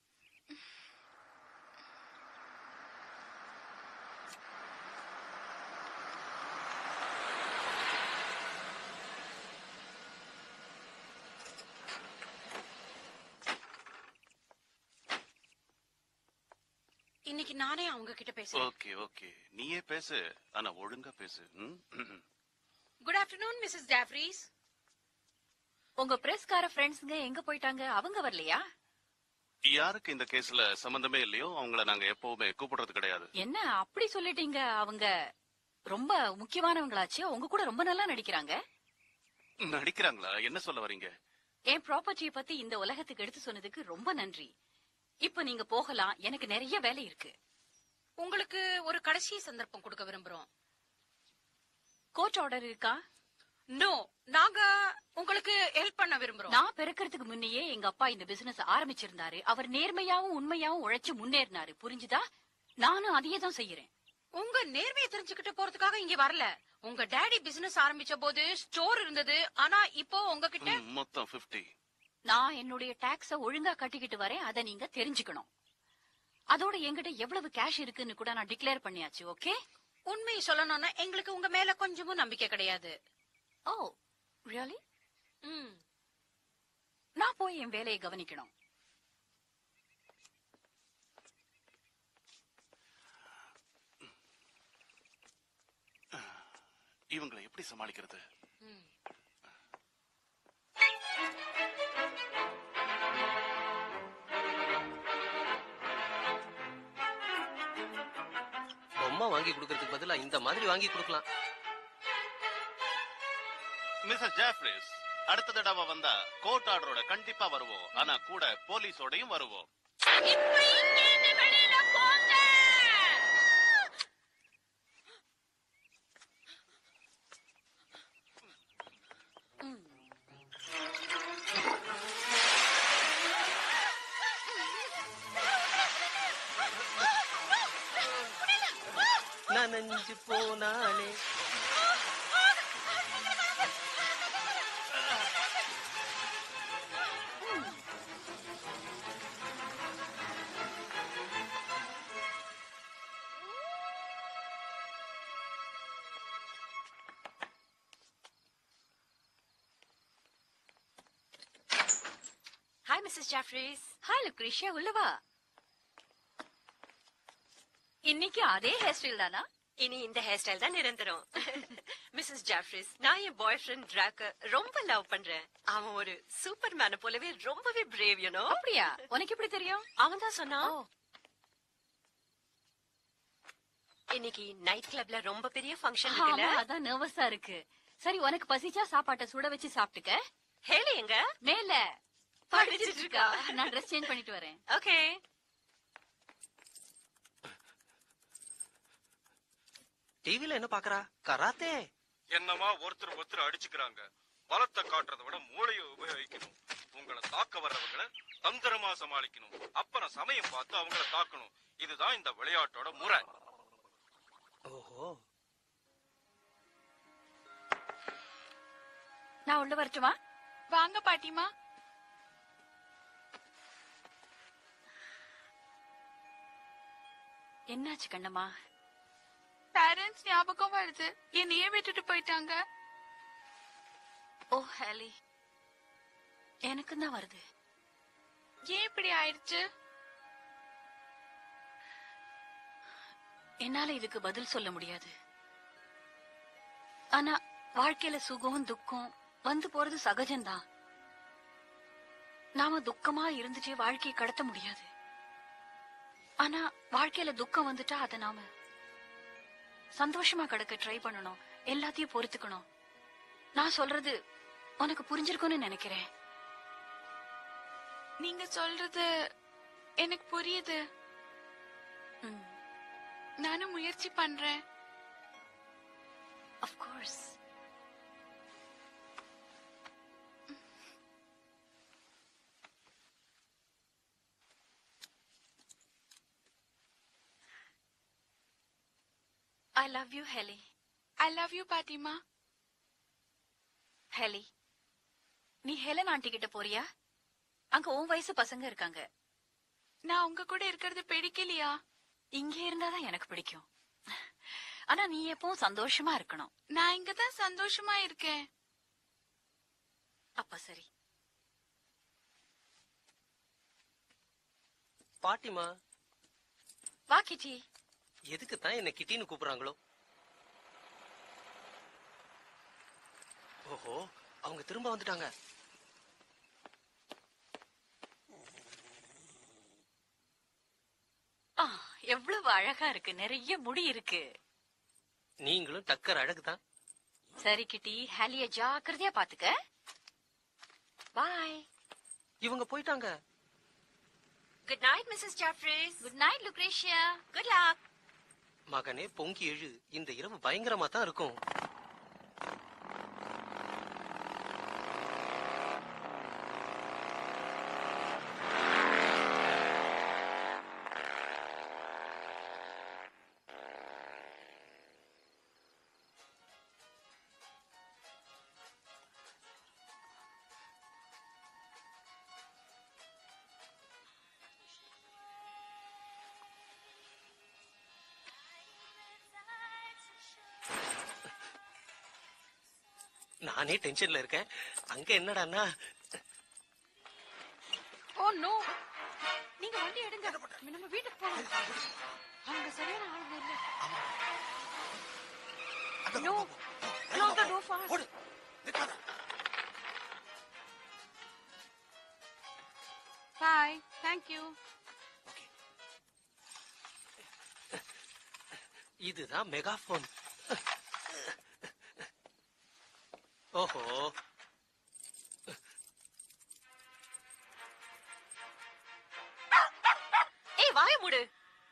இன்னைக்கு நானே அவங்க கிட்ட பேசுறேன் ஓகே ஓகே நீயே பேசு ஆனா ஒழுங்கா பேசு ம்? ம். குட் ஆஃப்டர்நூன் மிஸ்ஸஸ் ஜாஃப்ரீஸ் உங்க பிரஸ்கார ஃப்ரெண்ட்ஸுங்க எங்க போயிட்டாங்க அவங்க வரலையா யாருக்கு இந்த கேஸ்ல சம்பந்தமே இல்லையோ அவங்கள நாங்க எப்பவுமே கூப்பிடுறது கிடையாது என்ன அப்படி சொல்லிட்டீங்க அவங்க ரொம்ப முக்கியமானவங்களாச்சு உங்க கூட ரொம்ப நல்லா நடிக்கிறாங்க நடிக்கிறாங்களா என்ன சொல்ல வரீங்க என் ப்ராப்பர்ட்டியை பத்தி இந்த உலகத்துக்கு எடுத்து சொன்னதுக்கு ரொம்ப நன்றி இப்ப நீங்க போகலாம் எனக்கு நிறைய வேலை இருக்கு உங்களுக்கு ஒரு கடைசி சந்தர்ப்பம் கொடுக்க விரும்புறோம் கோர்ட் ஆர்டர் இருக்கா நோ நாங்க உங்களுக்கு ஹெல்ப் பண்ண விரும்புறோம் நான் பிறக்கிறதுக்கு முன்னையே எங்க அப்பா இந்த பிசினஸ் ஆரம்பிச்சிருந்தாரு அவர் நேர்மையாவும் உண்மையாவும் உழைச்சு முன்னேறினாரு புரிஞ்சுதா நானும் அதையே தான் செய்யறேன் உங்க நேர்மையை தெரிஞ்சுக்கிட்டு போறதுக்காக இங்க வரல உங்க டாடி பிசினஸ் ஆரம்பிச்ச போது ஸ்டோர் இருந்தது ஆனா இப்போ உங்ககிட்ட ம், மொத்தம் 50 நான் என்னுடைய டாக்ஸ ஒழுங்கா கட்டிக்கிட்டு வரேன் அதை நீங்க தெரிஞ்சுக்கணும் அதோட என்கிட்ட எவ்வளவு கேஷ் இருக்குன்னு கூட நான் டிக்ளேர் பண்ணியாச்சு ஓகே உண்மையை சொல்லணும்னா எங்களுக்கு உங்க மேல கொஞ்சமும் நம்பிக்கை கிடையாது ஓ ரியலி ம் நான் போய் என் வேலையை கவனிக்கணும் இவங்களை எப்படி சமாளிக்கிறது பொம்மை வாங்கி கொடுக்கறதுக்கு பதிலா இந்த மாதிரி வாங்கி கொடுக்கலாம் மிஸ்டர் ஜாஃப்ரிஸ் அடுத்த தடவை வந்தா கோர்ட் ஆர்டரோட கண்டிப்பா வருவோம் ஆனா கூட போலீஸோடையும் வருவோம் நனைஞ்சு போனாலே hi Mrs Jeffries hi Lucretia உள்ளவா இன்னைக்கு அதே ஹேர் ஸ்டைல் தானா இனி இந்த ஹேர் ஸ்டைல் தான் நிரந்தரம் மிஸ்ஸஸ் ஜாஃப்ரிஸ் நான் என் பாய் ஃப்ரெண்ட் டிராக்க ரொம்ப லவ் பண்றேன் அவன் ஒரு சூப்பர் மேன போலவே ரொம்பவே பிரேவ் யூனோ அப்படியா உனக்கு எப்படி தெரியும் அவன் தான் சொன்னான் இன்னைக்கு நைட் கிளப்ல ரொம்ப பெரிய ஃபங்க்ஷன் இருக்குல்ல ஆமா, அதான் நர்வஸா இருக்கு சரி உனக்கு பசிச்சா சாப்பாட்டை சுட வச்சு சாப்பிட்டுக்க ஹேலி எங்க மேல படிச்சிட்டு இருக்கா நான் ட்ரெஸ் சேஞ்ச் பண்ணிட்டு வரேன் ஓகே டிவில என்ன பாக்குறா கராத்தே என்னமா ஒருத்தர் ஒருத்தர் அடிச்சுக்கிறாங்க பலத்தை காட்டுறதை விட மூளையை உபயோகிக்கணும் உங்களை தாக்க வர்றவங்களை தந்திரமா சமாளிக்கணும் அப்புறம் சமயம் பார்த்து அவங்கள தாக்கணும் இதுதான் இந்த விளையாட்டோட முறை ஓஹோ நான் உள்ள வரட்டுமா வாங்க பாட்டிமா என்னாச்சு கண்ணம்மா பேரண்ட்ஸ் ஞாபகம் வருது என்னையே விட்டுட்டு போயிட்டாங்க ஓ ஹேலி எனக்கு தான் வருது ஏன் இப்படி ஆயிடுச்சு என்னால இதுக்கு பதில் சொல்ல முடியாது ஆனா வாழ்க்கையில சுகம் துக்கம் வந்து போறது சகஜம்தான் நாம துக்கமா இருந்துட்டே வாழ்க்கையை கடத்த முடியாது ஆனா வாழ்க்கையில துக்கம் வந்துட்டா அத நாம சந்தோஷமா கடக்க ட்ரை பண்ணணும் எல்லாத்தையும் பொறுத்துக்கணும் நான் சொல்றது உனக்கு புரிஞ்சிருக்கும்னு நினைக்கிறேன் நீங்க சொல்றது எனக்கு புரியுது நானும் முயற்சி பண்றேன் Of course. I love you, Helly. I love you Fatima Hailey நீ ஹெலன் ஆண்டி கிட்ட போறியா அங்க உன் வயசு பசங்க இருக்காங்க நான் உங்க கூட இருக்கிறது பிடிக்கலையா இங்க இருந்தாதான் எனக்கு பிடிக்கும் ஆனா நீ எப்பவும் சந்தோஷமா இருக்கணும் நான் இங்கதான் சந்தோஷமா இருக்கேன் அப்ப சரி பாட்டிமா வா கிட்டி எதுக்கு தான் என்ன கிட்டின்னு கூப்பிடுறாங்களோ ஓஹோ அவங்க திரும்ப வந்துட்டாங்க ஆ, எவ்வளவு அழகா இருக்கு நிறைய முடி இருக்கு நீங்களும் டக்கர் அழகுதான் சரி கிட்டி ஹேலிய ஜாக்கிரதையா பாத்துக்க பாய் இவங்க போயிட்டாங்க good night Mrs Jeffries good night Lucretia good luck மகனே பொங்கி எழு இந்த இரவு பயங்கரமா தான் இருக்கும் நானே டென்ஷன்ல இருக்கேன் அங்க என்னடான்னா ஓ நோ நீங்க வண்டி எடுங்க நம்ம வீட்டுக்கு போலாம் அவங்க சரியான ஆளுங்க இல்ல no close the door fast. Bye. Thank you. இதுதான் மெகாபோன் ஓஹோ ஏய் வாய மூடு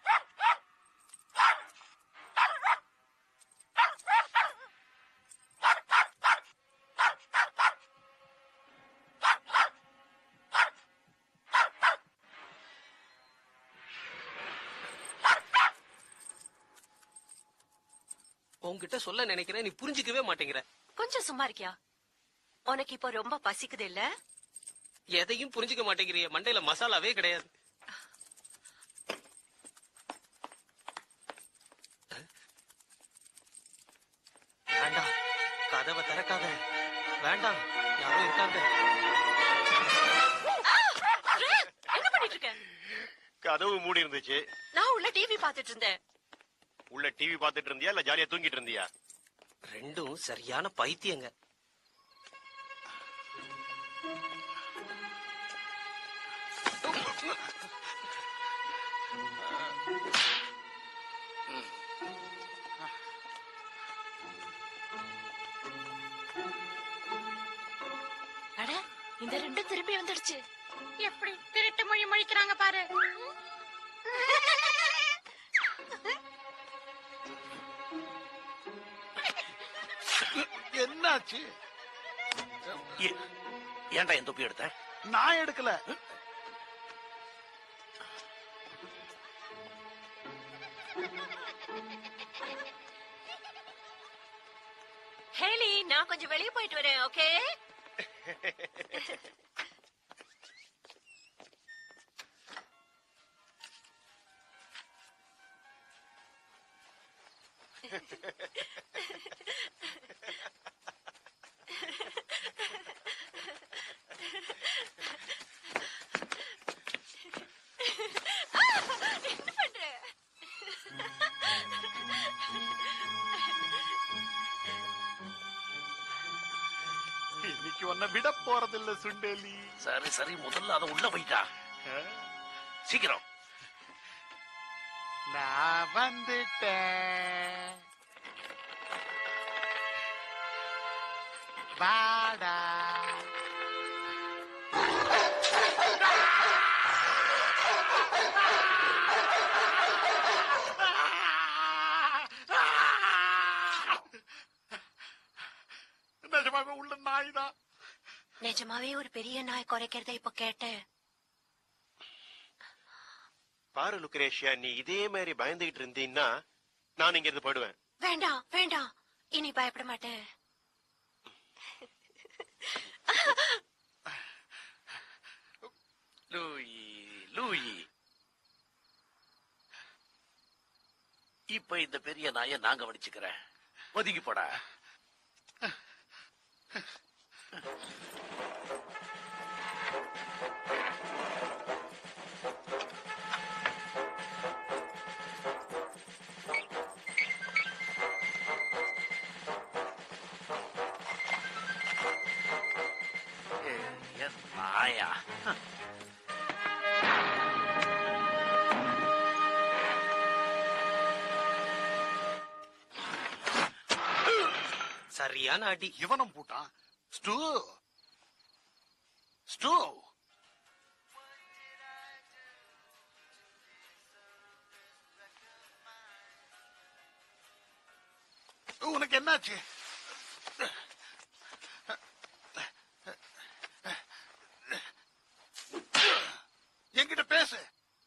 உன்கிட்ட சொல்ல நினைக்கிறேன் நீ புரிஞ்சுக்கவே மாட்டேங்கிற கொஞ்சம் சும்மா இருக்கியா உனக்கு இப்போ ரொம்ப பசிக்குது இல்ல எதையும் புரிஞ்சுக்க மாட்டேங்கிறிய மண்டையில மசாலாவே கிடையாது வேண்டாம் கதவை திறக்காத வேண்டாம் யாரோ இருக்காங்க என்ன பண்ணிட்டு இருக்க கதவு மூடி இருந்துச்சு நான் உள்ள டிவி பாத்துட்டு இருந்தேன் உள்ள டிவி பார்த்துட்டு இருந்தியா இல்ல ஜாலியா தூங்கிட்டு இருந்தியா ரெண்டும் சரியான பைத்தியங்க அட இந்த ரெண்டும் திரும்பி வந்துடுச்சு எப்படி திருட்டு மொழி மொழிக்கிறாங்க பாரு என்னாச்சு ஏ- ஏன்டா என் தொப்பி எடுத்த நான் எடுக்கல ஹேலி நான் கொஞ்சம் வெளியே போயிட்டு வரேன் ஓகே என்ன பண்ற இன்னைக்கு உன்னை விட போறதில்ல சுண்டேலி சரி சரி முதல்ல அதை உள்ள போயிட்டா சீக்கிரம் நான் வந்துட்டேன் வாடா நிஜமாவே உள்ள நாய் தான் நிஜமாவே ஒரு பெரிய நாய் குறைக்கிறத இப்ப கேட்டேன் பாரு லுக்ரேஷியா நீ இதே மாதிரி பயந்துகிட்டு இருந்தீன்னா நான் இங்க இருந்து போயிடுவேன் வேண்டாம் வேண்டாம் இனி பயப்பட மாட்டேன் லூயி லூயி இப்ப இந்த பெரிய நாயை நான் கவனிச்சுக்கிறேன் ஒதுங்கி போடா ஏய், என் நாயா சரியான அடி இவனும் போட்டான் ஸ்டூ ஸ்டூ உனக்கு என்னாச்சு என்கிட்ட பேசு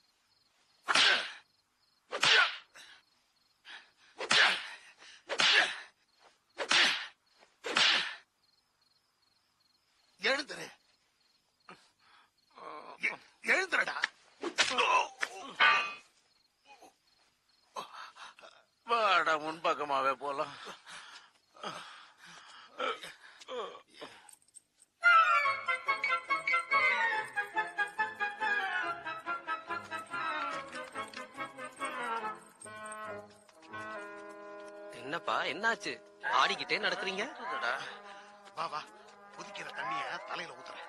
எழுந்துரு எ- எழுந்துருடா வாடா முன்பக்கமாவே போலாம் என்னப்பா என்னாச்சு ஆடிக்கிட்டே நடக்கிறீங்க வா வா குதிக்கிற தண்ணிய தலையில ஊத்துறேன்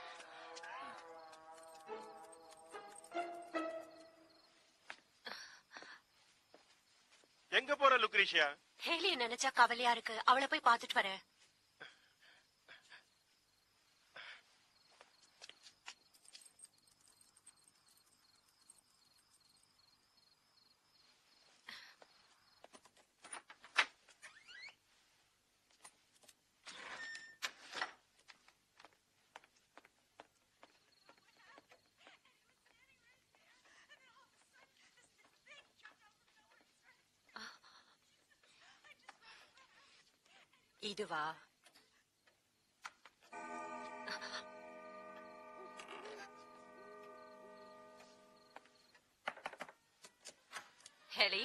எங்க போற லுக்ரேஷியா ஹேலிய நினைச்சா கவலையா இருக்கு அவளை போய் பாத்துட்டு வரேன் இதுவா ஹெலி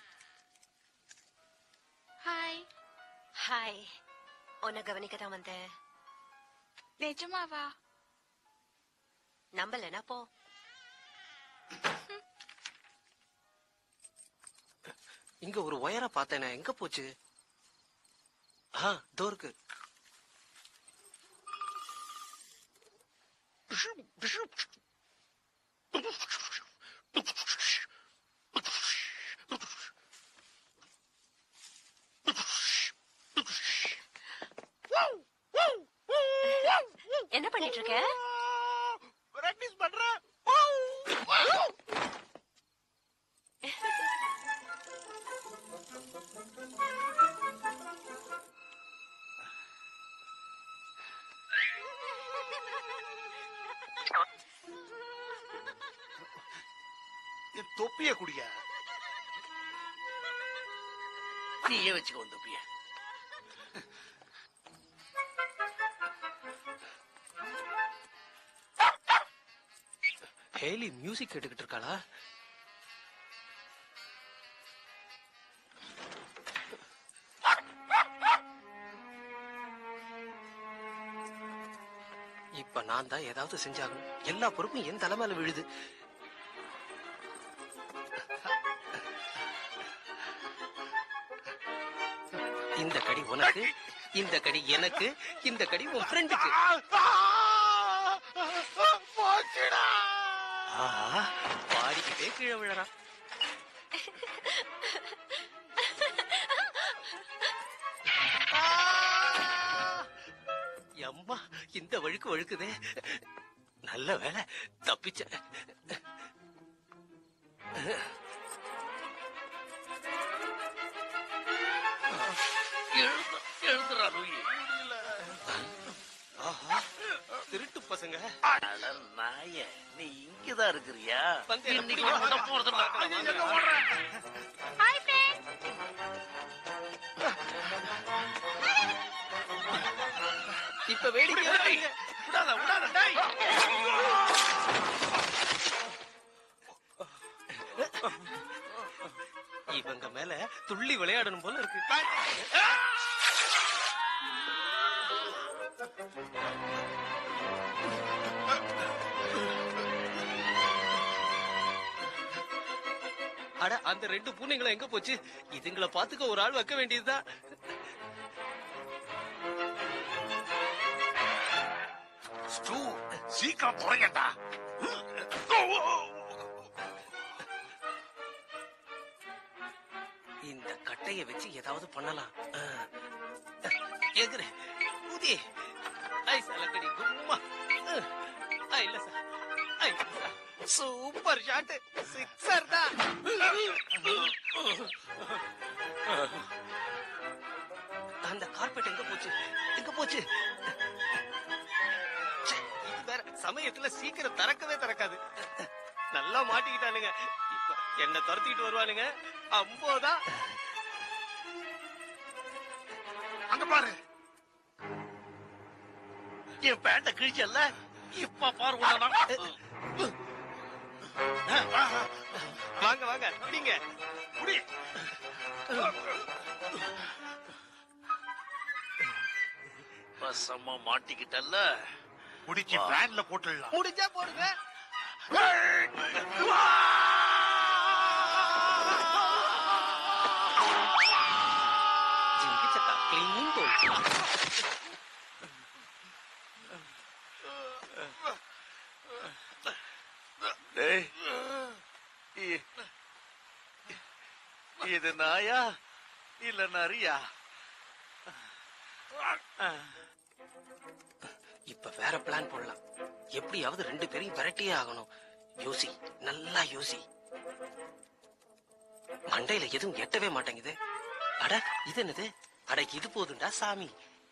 ஹாய் ஹாய் உன்னை கவனிக்க தான் வந்தேன் நிஜமாவா நம்பலனா போ இங்க ஒரு ஒயரை பார்த்தேனே எங்க போச்சு ஆ தோ இருக்கு என்ன பண்ணிட்டு இருக்க பிராக்டிஸ் பண்றேன் என் தொப்பிய குடிய நீயே வச்சுக்கோ இந்த பிய ஹேலி மியூசிக் கேட்டுக்கிட்டு இருக்காளா இப்ப நான் தான் ஏதாவது செஞ்சாகணும் எல்லா பொறுப்பும் என் தலைமையில விழுது இந்த கடி உனக்கு இந்த கடி எனக்கு இந்த கடி உன் ஃப்ரெண்டுக்கு போச்சுடா ஆஹா பாடிக்கிட்டே கீழே விழறான் அம்மா இந்த வழுக்கு வழுக்குதே நல்ல வேலை தப்பிச்ச எழுந்து எழுந்துடா லூயி ஆஹா திருட்டு பசங்க அட நாய நீ இங்கதான் இருக்கிறியா வந்து என்ன இன்னைக்கு பிடிக்க விட போறதில்ல. ஐயோ, எங்க எங்க ஓடுற? ஹாய் ஃப்ரெண்ட்ஸ் இப்ப வேடிக்கை பாருங்க. விடாத விடாத டேய் இவங்க மேல துள்ளி விளையாடணும் போல இருக்கு அட அந்த ரெண்டு பூனைங்களும் எங்க போச்சு இதுங்களை பாத்துக்க ஒரு ஆள் வைக்க வேண்டியதுதான் ஸ்டூ சீக்கிரம் துறையண்டா இந்த கட்டைய வச்சு ஏதாவது பண்ணலாம் ஆ. எகுரு ஊதி ஐ சலக்கடி கும்மா ஐ இல்ல சார் ஐ சார் சூப்பர் ஷாட் சிக்ஸர் தான் அந்த கார்பெட் எங்க போச்சு எங்க போச்சு ச்சே, இது வேற சமயத்துல சீக்கிரம் திறக்கவே திறக்காது நல்லா மாட்டிக்கிட்டானுங்க இப்ப என்ன துரத்திக்கிட்டு வருவானுங்க அம்போதா அங்க பாரு என் பேண்ட கிழிச்சல்ல இப்ப பாரு உன்னை நான். வாங்க வாங்க குடிங்க குடி வசமா மாட்டிக்கிட்டல்ல குடிச்சு வேன்ல போட்டுடலாம் முடிஞ்சா போடுங்க ஜிங்கி சக்கா கிளீன் போல் டேய், இ- இது நாயா இல்ல நரியா இப்ப வேற பிளான் போடலாம் எப்படியாவது ரெண்டு பேரையும் விரட்டியே ஆகணும் யோசி நல்லா யோசி மண்டையில எதுவும் எட்டவே மாட்டேங்குது அட இது என்னது அட இது போதுண்டா சாமி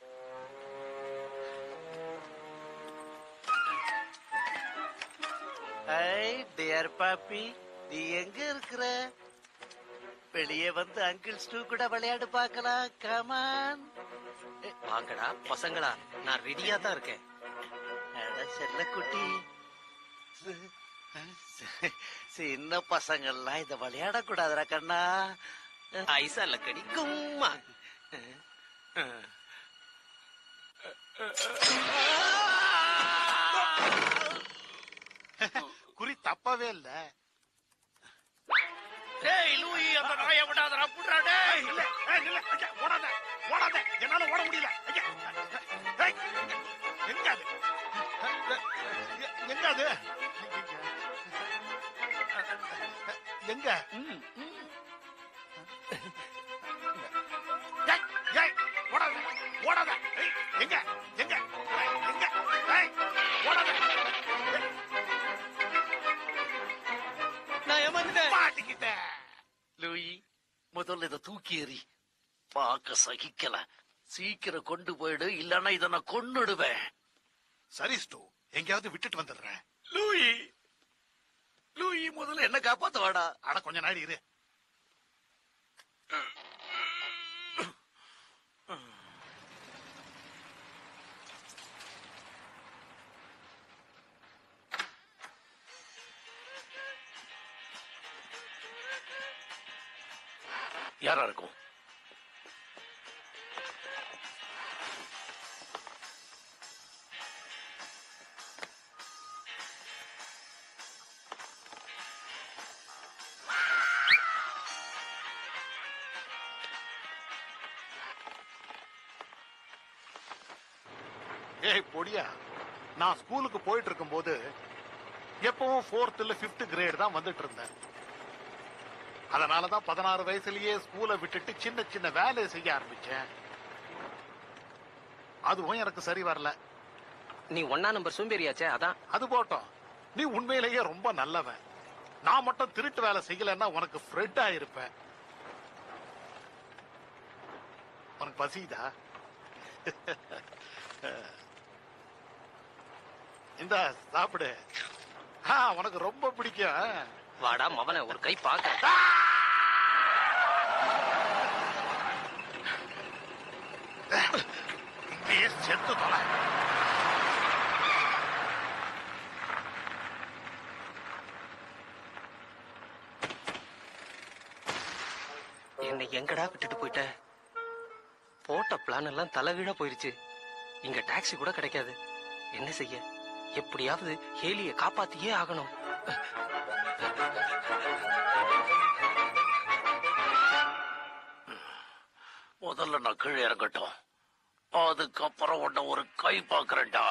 ஐ டியர் பாப்பி நீ எங்க இருக்கிற வெளியே வந்து அங்கிள் ஸ்டூ கூட விளையாடு பார்க்கலாம் கமான் வாங்கடா பசங்களா நான் ரெடியா தான் இருக்கேன் அட செல்ல குட்டி சின்ன பசங்கள்லாம் இத விளையாட கூடாதுடா கண்ணா ஐசா லக்கடி கும்மா குறி தப்பவே இல்ல டேய் லூயி அந்த நாயை விடாதடா புடுறா டேய் இல்ல ஏய், இல்ல ஐயா, ஓடாத ஓடாத என்னால ஓட முடியல ஐயா, ஏய், எங்க அது எ- எங்க அது எங்க ஏய், ஏய், ஓடாத ஓடாத ஏய், எங்க எங்க ஏய், எங்க ஏய், ஓடாத நான் ஏமாந்துட்டேன் மாட்டிக்கிட்டேன் லூயி முதல்ல இத தூக்கி எறி பார்க்க சகிக்கல சீக்கிரம் கொண்டு போயிடு இல்லன்னா இத நான் கொன்னுடுவேன் சரி ஸ்டூ எங்கேயாவது விட்டுட்டு வந்துடுறேன் லூயி லூயி முதல்ல என்ன காப்பாத்த வாடா ஆனா கொஞ்ச நாள் இரு யாரா இருக்கும் ஏய் பொடியா நான் ஸ்கூலுக்கு போயிட்டு இருக்கும்போது எப்பவும் ஃபோர்த் இல்ல பிப்த் கிரேட் தான் வந்துட்டு இருந்தேன் அதனாலதான் பதினாறு வயசுலயே ஸ்கூலை விட்டுட்டு சின்ன சின்ன வேலையை செய்ய ஆரம்பிச்சேன் அதுவும் எனக்கு சரி வரல நீ ஒன்னா நம்பர் சோம்பேறியாச்சே அதான் அது போட்டோம் நீ உண்மையிலேயே ரொம்ப நல்லவன் நான் மட்டும் திருட்டு வேலை செய்யலைன்னா உனக்கு ஃப்ரெட் ஆயிருப்பேன் உனக்கு பசிதா இந்த சாப்பிடு ஆ, உனக்கு ரொம்ப பிடிக்கும் வாடா மவன ஒரு கை பாக்க இங்கேயே செத்து தொலை என்னை எங்கடா விட்டுட்டு போயிட்ட போட்ட பிளான் எல்லாம் தலைகீழா போயிருச்சு இங்க டாக்ஸி கூட கிடைக்காது என்ன செய்ய எப்படியாவது ஹேலிய காப்பாத்தியே ஆகணும் முதல்ல நான் கீழே இறங்கட்டும் அதுக்கப்புறம் உன்னை ஒரு கை பாக்குறேன்டா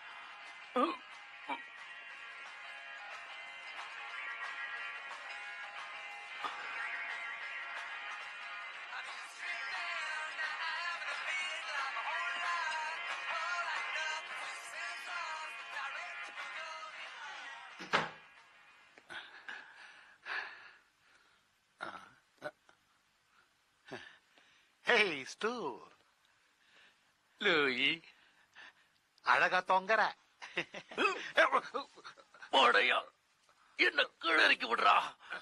ஹேய் ஸ்டூ லூயி அழகா தொங்குற போடையா என்ன கீழே இறக்கி விடுறா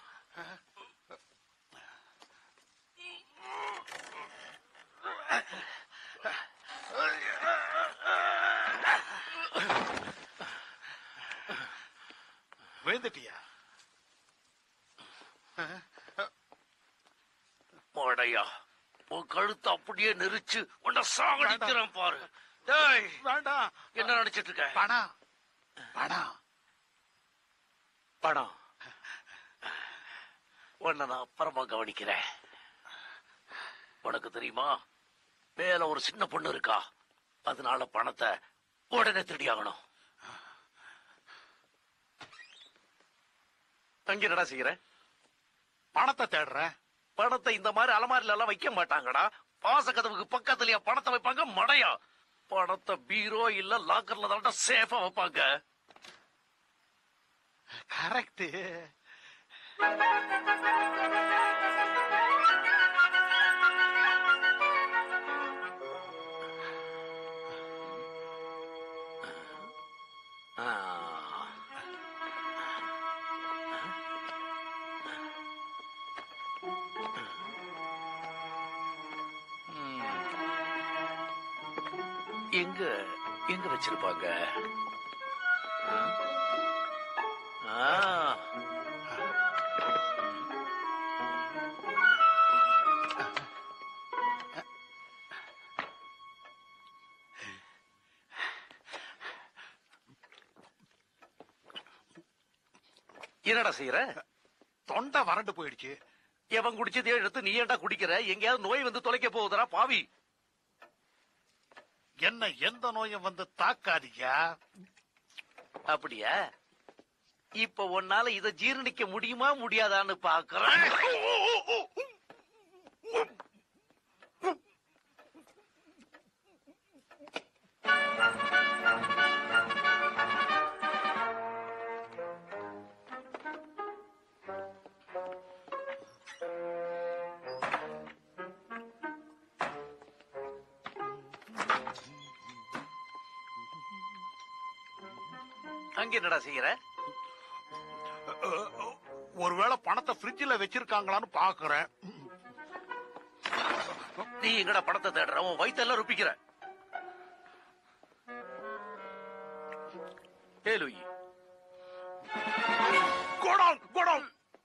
விழுந்துட்டியா போடையா உன் கழுத்தை அப்படியே நெரிச்சு உன்னை சாகடிக்கிறேன் பாரு டேய் வேண்டாம் என்ன நினைச்சிட்டு இருக்க பணம் பணம் பணம் உன்னை நான் அப்புறமா கவனிக்கிறேன் உனக்கு தெரியுமா மேல ஒரு சின்ன பொண்ணு இருக்கா அதனால பணத்தை உடனே திருடி ஆகணும் தங்கி என்னடா செய்யற பணத்தை தேடுறேன் பணத்தை இந்த மாதிரி அலமாரில எல்லாம் வைக்க மாட்டாங்கடா பாச கதவுக்கு பக்கத்துலயா பணத்தை வைப்பாங்க மடையா பணத்தை பீரோ இல்ல லாக்கர்ல தான் சேஃபா வைப்பாங்க கரெக்ட் எங்க எங்க வச்சிருப்பாங்க ஆ? ஆ. என்னடா செய்யற தொண்டை வறண்டு போயிடுச்சு எவன் குடிச்சதே எடுத்து நீ ஏன்டா குடிக்கிற எங்கேயாவது நோய் வந்து தொலைக்க போகுதுடா பாவி என்ன எந்த நோயும் வந்து தாக்காதீங்க அப்படியா இப்ப உன்னால இத ஜீரணிக்க முடியுமா முடியாதான்னு பாக்குறேன் அங்க என்னடா செய்யற ஒருவேளை பணத்தை ஃப்ரிட்ஜில் வச்சிருக்காங்களான்னு பாக்குறேன் நீ எங்கடா பணத்தை தேடுற உன் வயித்தெல்லாம் ருப்பிக்கிற ஏ லூயி கோடான் கோடான்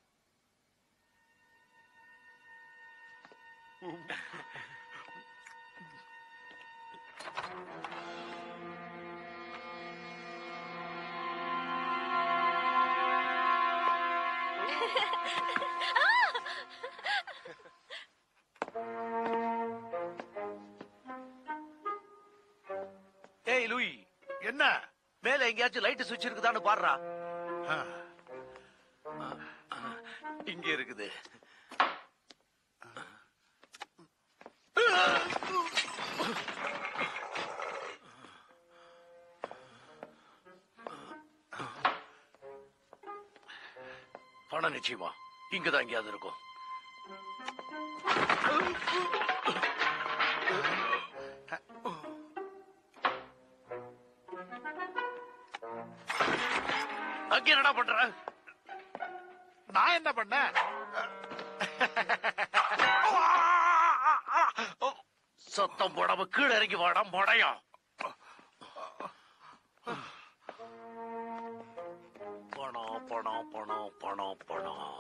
ஏய் லூயி என்ன மேல எங்கேயாச்சும் லைட் சுவிட்ச் இருக்குதான்னு பாடுறா இங்க இருக்குது பணம் நிச்சயமா இங்கதான் எங்கேயாவது இருக்கும் அங்க என்னடா பண்ற நான் என்ன பண்ணேன் சத்தம் போடாம கீழே இறங்கி வாடா மடையா பணம் பணம் பணம் பணம் பணம்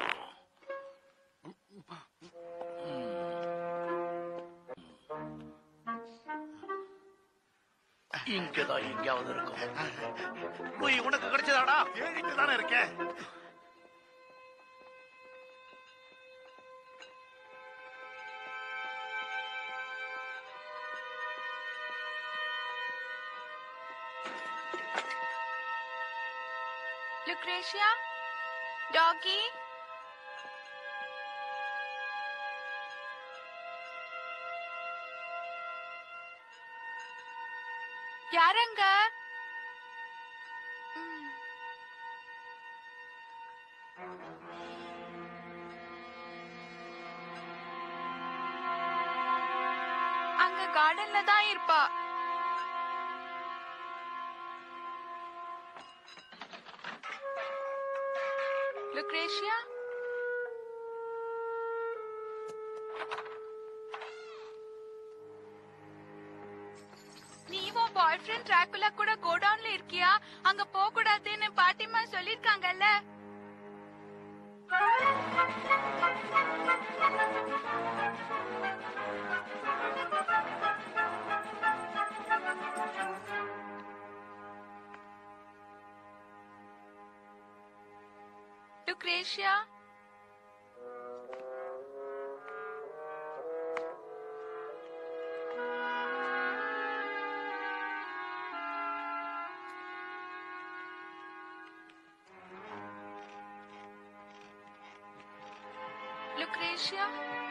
இங்கதான் எங்கேயாவது இருக்கும் லூயி உனக்கு கிடைச்சதாடா தேடிட்டு தானே இருக்கேன் லுக்ரேஷியா டாகி யாரங்க ம். அங்க கார்டன்ல தான் இருப்பா லுக்ரேஷியா நீ உன் பாய் ஃப்ரெண்ட் டிராகுலா கூட கோடவுன்ல இருக்கியா அங்க போக கூடாதுன்னு பாட்டிமா சொல்லிருக்காங்கல்ல லுக்ரேஷியா Lucretia?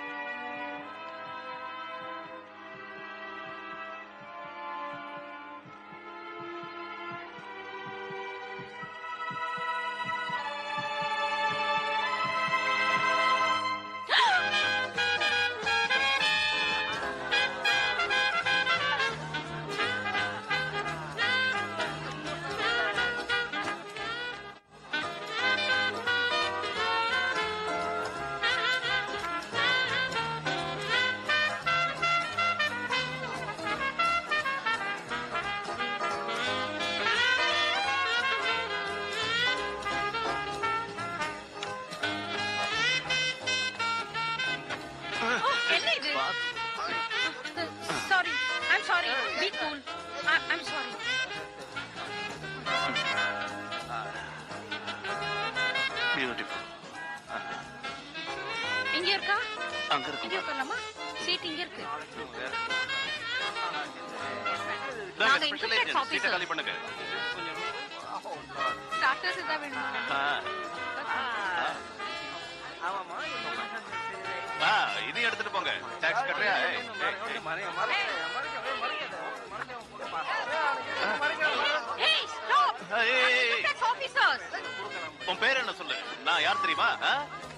என்ன இது sorry I'm sorry be cool I'm sorry beautiful இங்க இருக்கா அங்க இங்க இருக்கு உட்காரலாமா சீட் இங்க இருக்கு நாங்க நாங்க special income tax agent officer. சீட்டை காலி பண்ணுங்க ஸ்டார்டர்ஸ் தான் வேணுமா ஆ. ஆ, இதையும் எடுத்துட்டு போங்க டாக்ஸ் கட்டுறியா ஏய், ஏய், ஏய். Hey, stop! ஏய், ஏய், ஏய், ஏய். Tax officers! உன் பேர் என்ன சொல்லு நான் யார் தெரியுமா ஆ?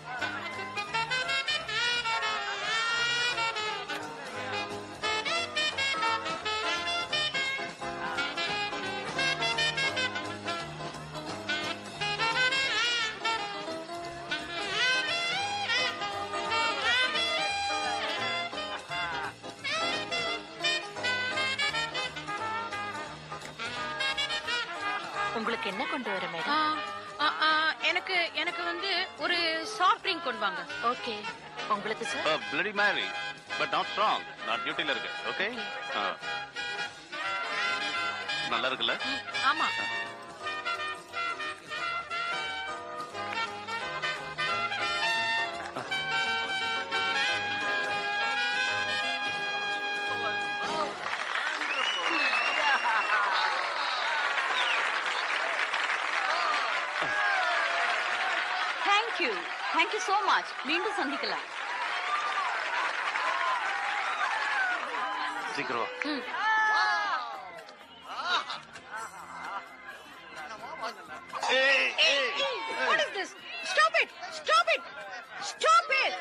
உங்களுக்கு என்ன கொண்டு வர ஆ, மேடம் ஆ, ஆ, எனக்கு எனக்கு வந்து ஒரு சாஃப்ட் ட்ரிங்க் கொண்டு வாங்க ஓகே உங்களுக்கு sir Uh, bloody Mary, but not strong. நான் டியூட்டில இருக்கு ஓகே நல்லா இருக்குல்ல ஆமா தேங்க்யூ தேங்க்யூ சோ மச் மீண்டும் சந்திக்கலாம் சீக்கிரம் வா. ஏய், ஏய். What is this? Stop it! Stop it! Stop it!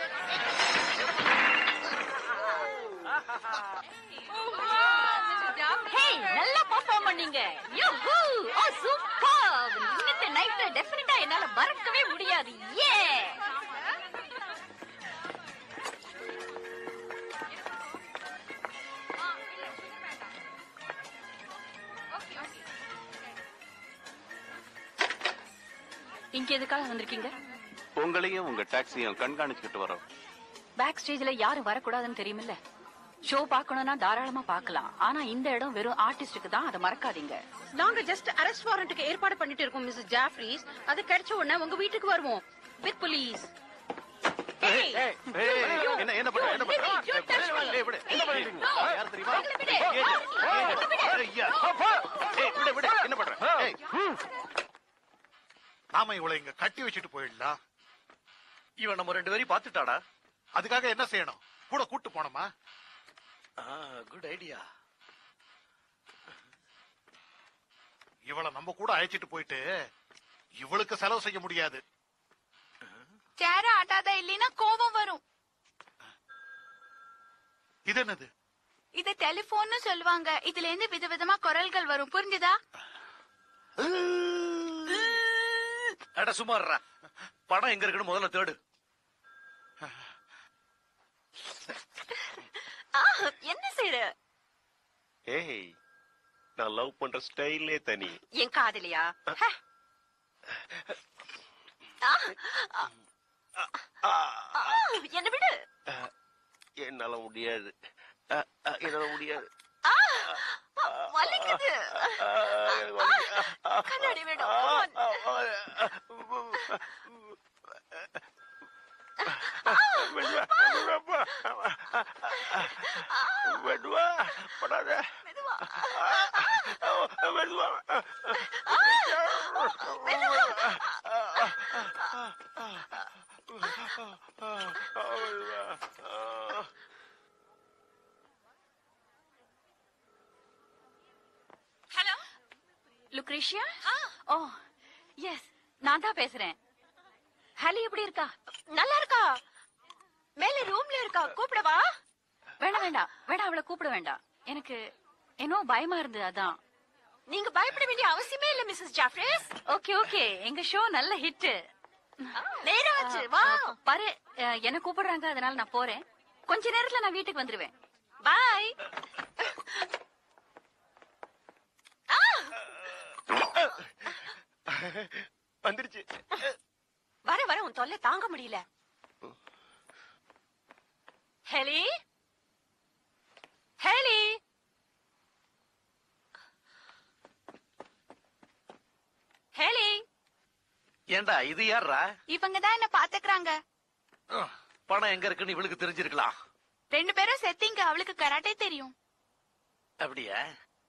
ஹே நல்லா பர்ஃபார்ம் பண்ணீங்க நீங்க யூஹூ ஓ சூப்பர் இன்னத்த நைட்ல டெஃபினட்டா என்னால மறக்கவே முடியாது ஏ இங்க எதுக்காக வந்திருக்கீங்க உங்களையும் உங்க டாக்ஸியும் கண்காணிச்சுக்கிட்டு வரோம் பேக் ஸ்டேஜ்ல யாரும் வரக்கூடாதுன்னு தெரியுமில்ல ஷோ பார்க்கணும்னா தாராளமா பார்க்கலாம் ஆனா இந்த இடம் வெறும் ஆர்டிஸ்டுக்கு தான் அதை மறக்காதீங்க நாங்க ஜஸ்ட் அரெஸ்ட் வாரண்ட்டுக்கு ஏற்பாடு பண்ணிட்டு இருக்கோம் மிஸ்ஸஸ் ஜாஃப்ரீஸ் அது கிடைச்ச உடனே உங்க வீட்டுக்கு வருவோம் வித் போலீஸ் என்ன என்ன பண்ற என்ன பண்ற ஏய், விடு. என்ன பண்ணிட்டு யார் தெரியுமா ஐயா. ஏய், விடு, விடு. என்ன பண்ற ஏய். நாம இவளை இங்க கட்டி வச்சுட்டு போயிடலாம் இவன் நம்ம ரெண்டு பேரையும் பாத்துட்டாடா அதுக்காக என்ன செய்யணும் கூட கூட்டு போனோமா குட் ஐடியா இவளை நம்ம கூட அழைச்சிட்டு போயிட்டு இவளுக்கு செலவு செய்ய முடியாது சேர ஆட்டாத இல்லைன்னா கோபம் வரும் இது என்னது இது டெலிபோன்னு சொல்லுவாங்க இதுல இருந்து விதவிதமா குரல்கள் வரும் புரிஞ்சுதா அட சுமார்ரா பணம் எங்க இருக்குன்னு முதல்ல தேடு ஆ, என்ன செய்யற ஏய் நான் லவ் பண்ற ஸ்டைலே தனி என் காதலியா ஹ. ஆ, ஆ, ஆ, என்ன விடு என்னால முடியாது அஹ், அஹ், என்னால முடியாது ஆ, வலிக்குது அஹ், வலி- கண்ணாடி வேணும் மெதுவா, மெதுவா, மெதுவா, படாத. மெதுவா. ஹலோ லுக்ரிஷியா ஓ எஸ் நான் தான் பேசுறேன் ஹலி எப்படி இருக்கா நல்லா இருக்கா மேல ரூம்ல இருக்கா கூப்பிடவா வேண்டாம் வேண்டாம் வேண்டாம் அவளை கூப்பிட வேண்டாம் எனக்கு என்னோ பயமா இருந்தது அதான் நீங்க பயப்பட வேண்டிய அவசியமே இல்ல மிஸ்ஸஸ் ஜாஃப்ரிஸ் ஓகே ஓகே எங்க ஷோ நல்ல ஹிட் நேரம் ஆச்சு வா பாரு அஹ், என்ன கூப்பிடுறாங்க அதனால நான் போறேன் கொஞ்ச நேரத்துல நான் வீட்டுக்கு வந்துருவேன் பாய் வந்துருச்சு வர வர உன் தொல்லை தாங்க முடியல ஹெலி ஹெலி ஹெலி ஏண்டா இது யாரா இவங்க தான் என்ன பாத்துக்கறாங்க பணம் எங்க இருக்குன்னு இவளுக்கு தெரிஞ்சிருக்கலாம் ரெண்டு பேரும் செத்திங்க அவளுக்கு கராட்டே தெரியும் அப்படியா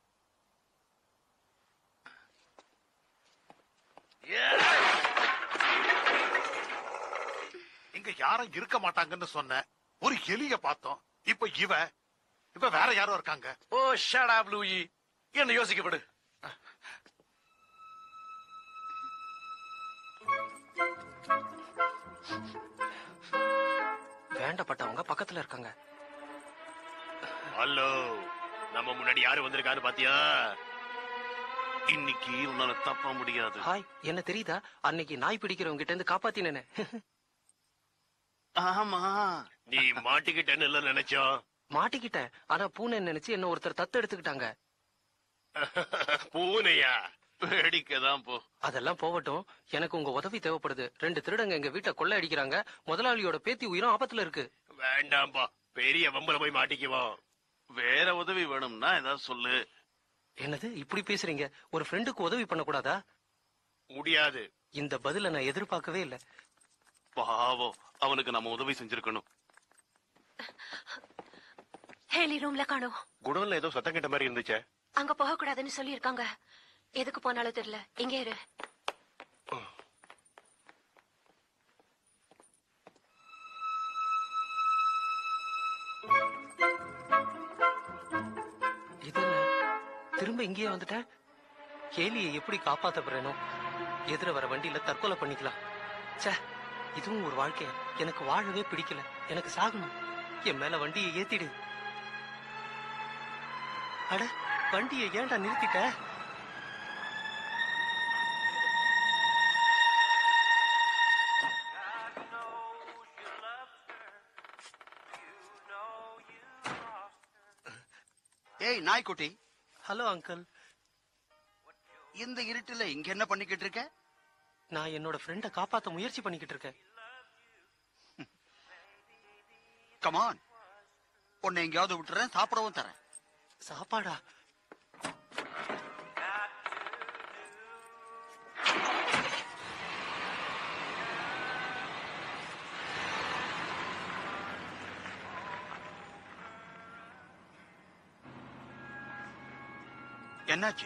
இங்க யாரும் இருக்க மாட்டாங்கன்னு சொன்ன ஒரு எலிய பார்த்தோம் இப்ப இவ இப்ப வேற யாரோ இருக்காங்க ஓ ஷடா ப்ளூயி என்ன யோசிக்கப்படு வேண்டப்பட்டவங்க பக்கத்துல இருக்காங்க ஹலோ நம்ம முன்னாடி யாரு வந்திருக்காரு பாத்தியா இன்னைக்கு உன்னால தப்ப முடியாது ஹாய் என்ன தெரியுதா அன்னைக்கு நாய் பிடிக்கிறவங்க கிட்ட இருந்து காப்பாத்தினேனே ஆமா நீ மாட்டிக்கிட்டேன்னு நினைச்சோம் மாட்டிக்கிட்டேன் ஆனா பூனை நினைச்சு என்ன ஒருத்தர் தத்து எடுத்துக்கிட்டாங்க பூனையா வேடிக்கைதான் போ அதெல்லாம் போகட்டும் எனக்கு உங்க உதவி தேவைப்படுது ரெண்டு திருடங்க எங்க வீட்டை கொள்ளை அடிக்கிறாங்க முதலாளியோட பேத்தி உயிரும் ஆபத்துல இருக்கு வேண்டாம்பா பெரிய வம்பல போய் மாட்டிக்குவோம் வேற உதவி வேணும்னா ஏதாவது சொல்லு என்னது இப்படி பேசுறீங்க ஒரு ஃப்ரெண்டுக்கு உதவி பண்ணக்கூடாதா முடியாது இந்த பதில நான் எதிர்பார்க்கவே இல்ல பாவம் அவனுக்கு நம்ம உதவி செஞ்சிருக்கணும் ஹேலி ரூம்ல காணோம் குடோன்ல ஏதோ சத்தம் கேட்ட மாதிரி இருந்துச்சே அங்க போக கூடாதுன்னு சொல்லி இருக்காங்க எதுக்கு போனாலும் தெரியல இங்கே இரு இது என்ன திரும்ப இங்கேயே வந்துட்டேன் கேலியை எப்படி காப்பாத்த போறேனோ எதிர வர வண்டியில தற்கொலை பண்ணிக்கலாம் ச்சே இதுவும் ஒரு வாழ்க்கையா எனக்கு வாழவே பிடிக்கல எனக்கு சாகணும் என் மேல வண்டியை ஏத்திடு அட வண்டியை ஏன்டா நிறுத்திட்ட ஏய் நாய்க்குட்டி ஹலோ அங்கிள் இந்த இருட்டுல இங்க என்ன பண்ணிக்கிட்டு இருக்க நான் என்னோட ஃப்ரெண்ட காப்பாத்த முயற்சி பண்ணிக்கிட்டு இருக்கேன் கமான் உன்னை எங்கேயாவது விட்டுறேன் சாப்பிடவும் தரேன் சாப்பாடா என்னாச்சு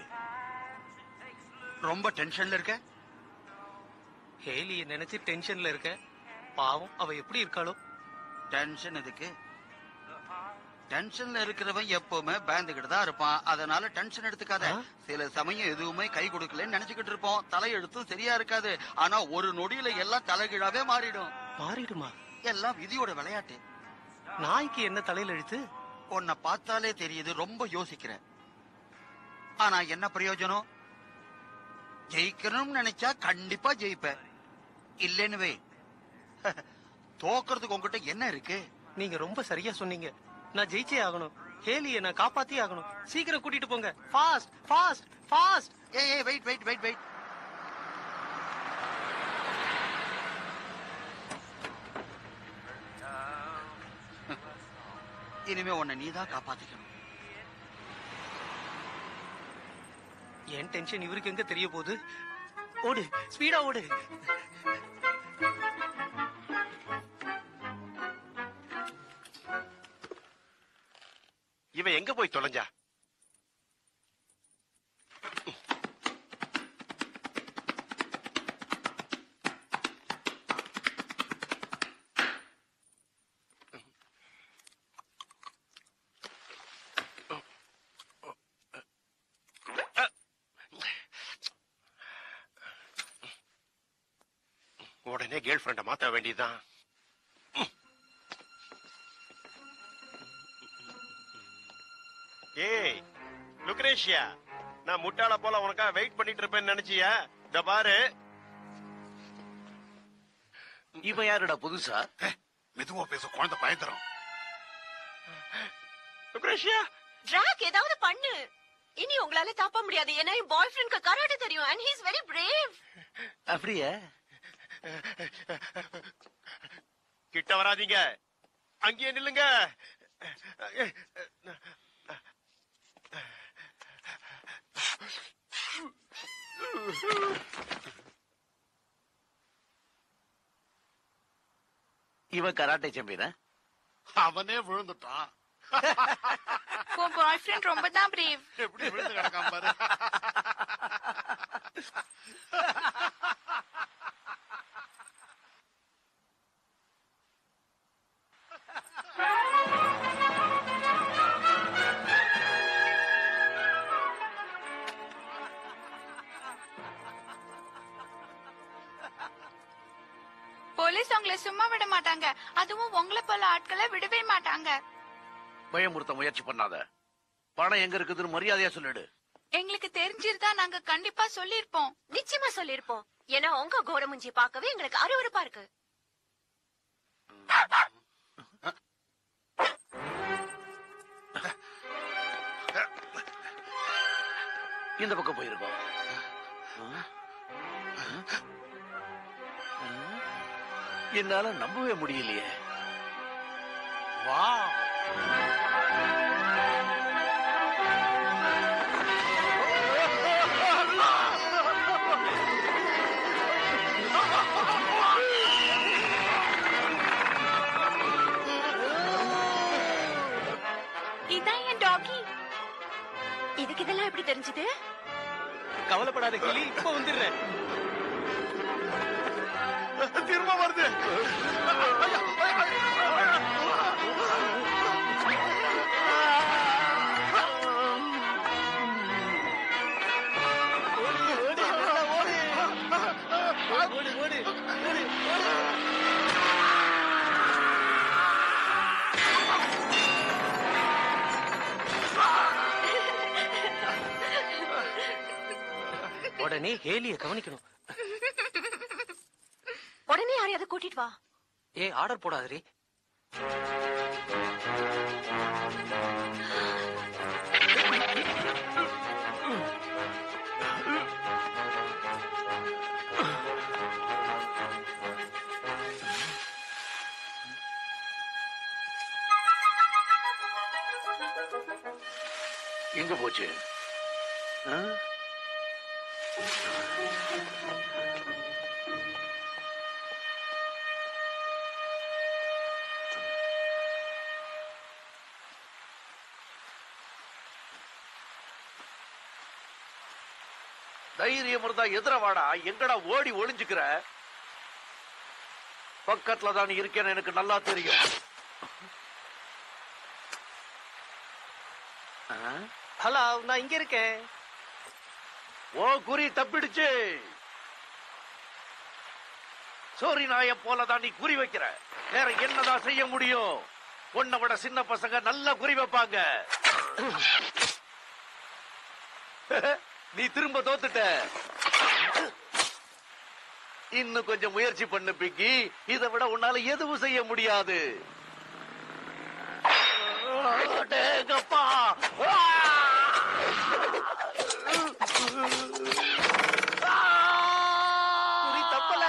ரொம்ப டென்ஷன்ல இருக்க ஹேலிய நினைச்சு டென்ஷன்ல இருக்கேன் பாவம் அவ எப்படி இருக்காளோ டென்ஷன் எதுக்கு டென்ஷன்ல இருக்கிறவன் எப்பவுமே பயந்துகிட்டு தான் இருப்பான் அதனால டென்ஷன் எடுத்துக்காத சில சமயம் எதுவுமே கை கொடுக்கலன்னு நினைச்சுக்கிட்டு இருப்போம் தலையெழுத்தும் சரியா இருக்காது ஆனா ஒரு நொடியில எல்லாம் தலைகீழாவே மாறிடும் மாறிடுமா எல்லாம் விதியோட விளையாட்டு நாய்க்கு என்ன தலையில எழுத்து உன்னை பார்த்தாலே தெரியுது ரொம்ப யோசிக்கிற ஆனா என்ன பிரயோஜனம் ஜெயிக்கணும்னு நினைச்சா கண்டிப்பா ஜெயிப்ப இல்லைன்னு வை தோக்கறதுக்கு உங்ககிட்ட என்ன இருக்கு நீங்க ரொம்ப சரியா சொன்னீங்க நான் ஜெயிச்சே ஆகணும் ஹேலிய நான் காப்பாத்தியே ஆகணும் சீக்கிரம் கூட்டிட்டு போங்க ஃபாஸ்ட் ஃபாஸ்ட் ஃபாஸ்ட் ஏய் ஏய் வெயிட் வெயிட் வெயிட் வெயிட் இனிமே உன்னை நீதான் காப்பாத்திக்கணும் என் டென்ஷன் இவருக்கு எங்க தெரிய போகுது ஓடு ஸ்பீடா ஓடு இவன் எங்க போய் தொலைஞ்சா உடனே கேர்ள் ஃப்ரெண்ட மாத்த வேண்டியதுதான் ஏய் லுக்ரேஷியா நான் முட்டாள போல உனக்காக வெயிட் பண்ணிட்டு இருப்பேன்னு நினைச்சியா இந்த பாரு இவன் யாருடா புதுசா மெதுவா பேச குழந்தை பயந்துரும் லுக்ரேஷியா டிராக் ஏதாவது பண்ணு இனி உங்களால தப்ப முடியாது ஏன்னா என் பாய் ஃப்ரெண்ட்க்கு கராட்டே தெரியும் அண்ட் ஹீஸ் வெரி பிரேவ் அப்படியா கிட்ட வராதீங்க அங்கேயே நில்லுங்க இவன் கராட்டே சாம்பியனா அவனே விழுந்துட்டான் உன் பாய் ஃப்ரெண்ட் ரொம்ப தான் பிரேவ் எப்படி விழுந்து கிடக்காம பாரு போலீஸ் உங்களை சும்மா விட மாட்டாங்க அதுவும் உங்களை போல ஆட்களை விடவே மாட்டாங்க பயமுறுத்த முயற்சி பண்ணாத பணம் எங்க இருக்குதுன்னு மரியாதையா சொல்லிடு எங்களுக்கு தெரிஞ்சிருந்தா நாங்க கண்டிப்பா சொல்லிருப்போம் நிச்சயமா சொல்லிருப்போம் ஏன்னா உங்க கோரமுஞ்சி பார்க்கவே எங்களுக்கு அருவருப்பா இருக்கு இந்த பக்கம் போயிருக்கோம் என்னால நம்பவே முடியலையே வா இதான் என் டாகி இதுக்கு இதெல்லாம் எப்படி தெரிஞ்சது கவலைப்படாத கிளி இப்ப வந்துடுறேன் திரும்ப வருது ஓடு ஓடு ஓடு உடனே ஹேலிய கவனிக்கணும் உடனே யாரையாவது கூட்டிட்டு வா ஏ ஆர்டர் போடாதே எங்க போச்சு ஆ? தைரியம் இருந்தா எதிர வாடா எங்கடா ஓடி ஒளிஞ்சுக்கிற பக்கத்துல தான் இருக்கேன்னு எனக்கு நல்லா தெரியும் ஆ? ஹலோ நான் இங்க இருக்கேன் ஓ குறி தப்பிடுச்சு சோரி நாய போலதான் நீ குறி வைக்கிற வேற என்னதான் செய்ய முடியும் உன்னை விட சின்ன பசங்க நல்லா குறி வைப்பாங்க நீ திரும்ப தோத்துட்ட இன்னும் கொஞ்சம் முயற்சி பண்ணு பிக்கி இதை விட உன்னால எதுவும் செய்ய முடியாது அடேங்கப்பா! குறி தப்பல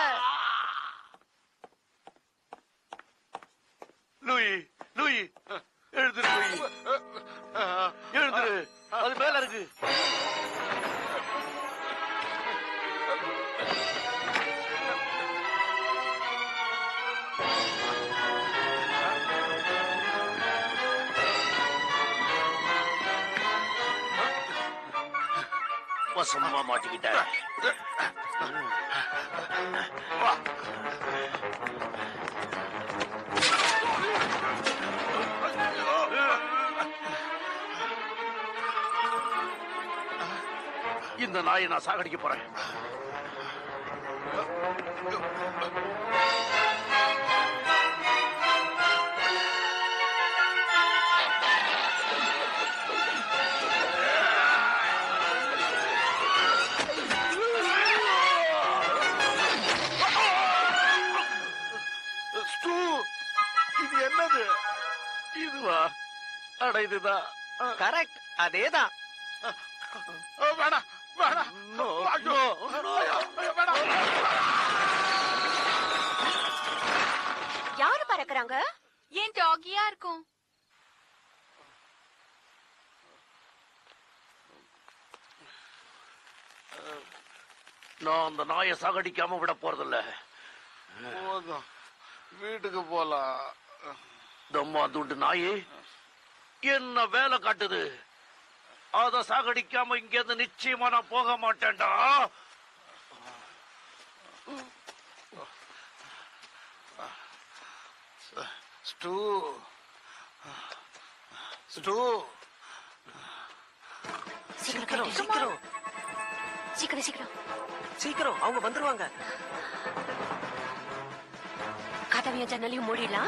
லூயி லூயி எழுதுரு லூயி எழுதுரு அது மேல இருக்கு வசமா மாட்டிக்கிட்ட இந்த நாயை நான் சாகடிக்க போறேன் ஸ்டூ, இது என்னது இதுவா அட இதுதான் கரெக்ட் அதேதான் வேணாம் வேணாம் நோ, ஐயோ, நோ, ஐயோ, வேணாம் யாரு பறக்குறாங்க ஏன் டாகியா இருக்கும் நான் அந்த நாயை சாகடிக்காம விட போறதில்ல போதும் வீட்டுக்கு போலாம் தம்மா துண்டு நாயே என்ன வேலை காட்டுது அத சாகடிக்காம இங்க இருந்து நிச்சயமா நான் போக மாட்டேன்டா ஸ்டூ ஸ்டூ சீக்கிரம் சீக்கிரம் சீக்கிரம் சீக்கிரம் சீக்கிரம் அவங்க வந்துருவாங்க கதவையும் ஜன்னலையும் மூடிடலாம்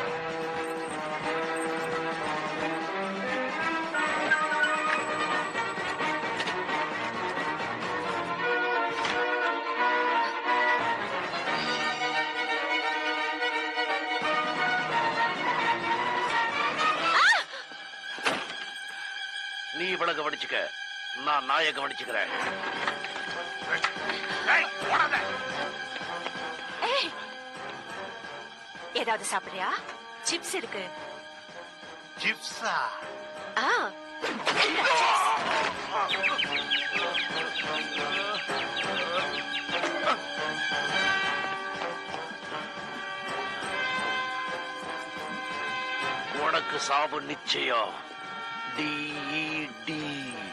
நீ இவளை கவனிச்சுக்க நான் நாயை கவனிச்சுக்கிறேன் ஏய் ஏதாவது சாப்பிடுறியா சிப்ஸ் இருக்கு ஜிப்ஸா ஆ உனக்கு சாவு நிச்சயம் டி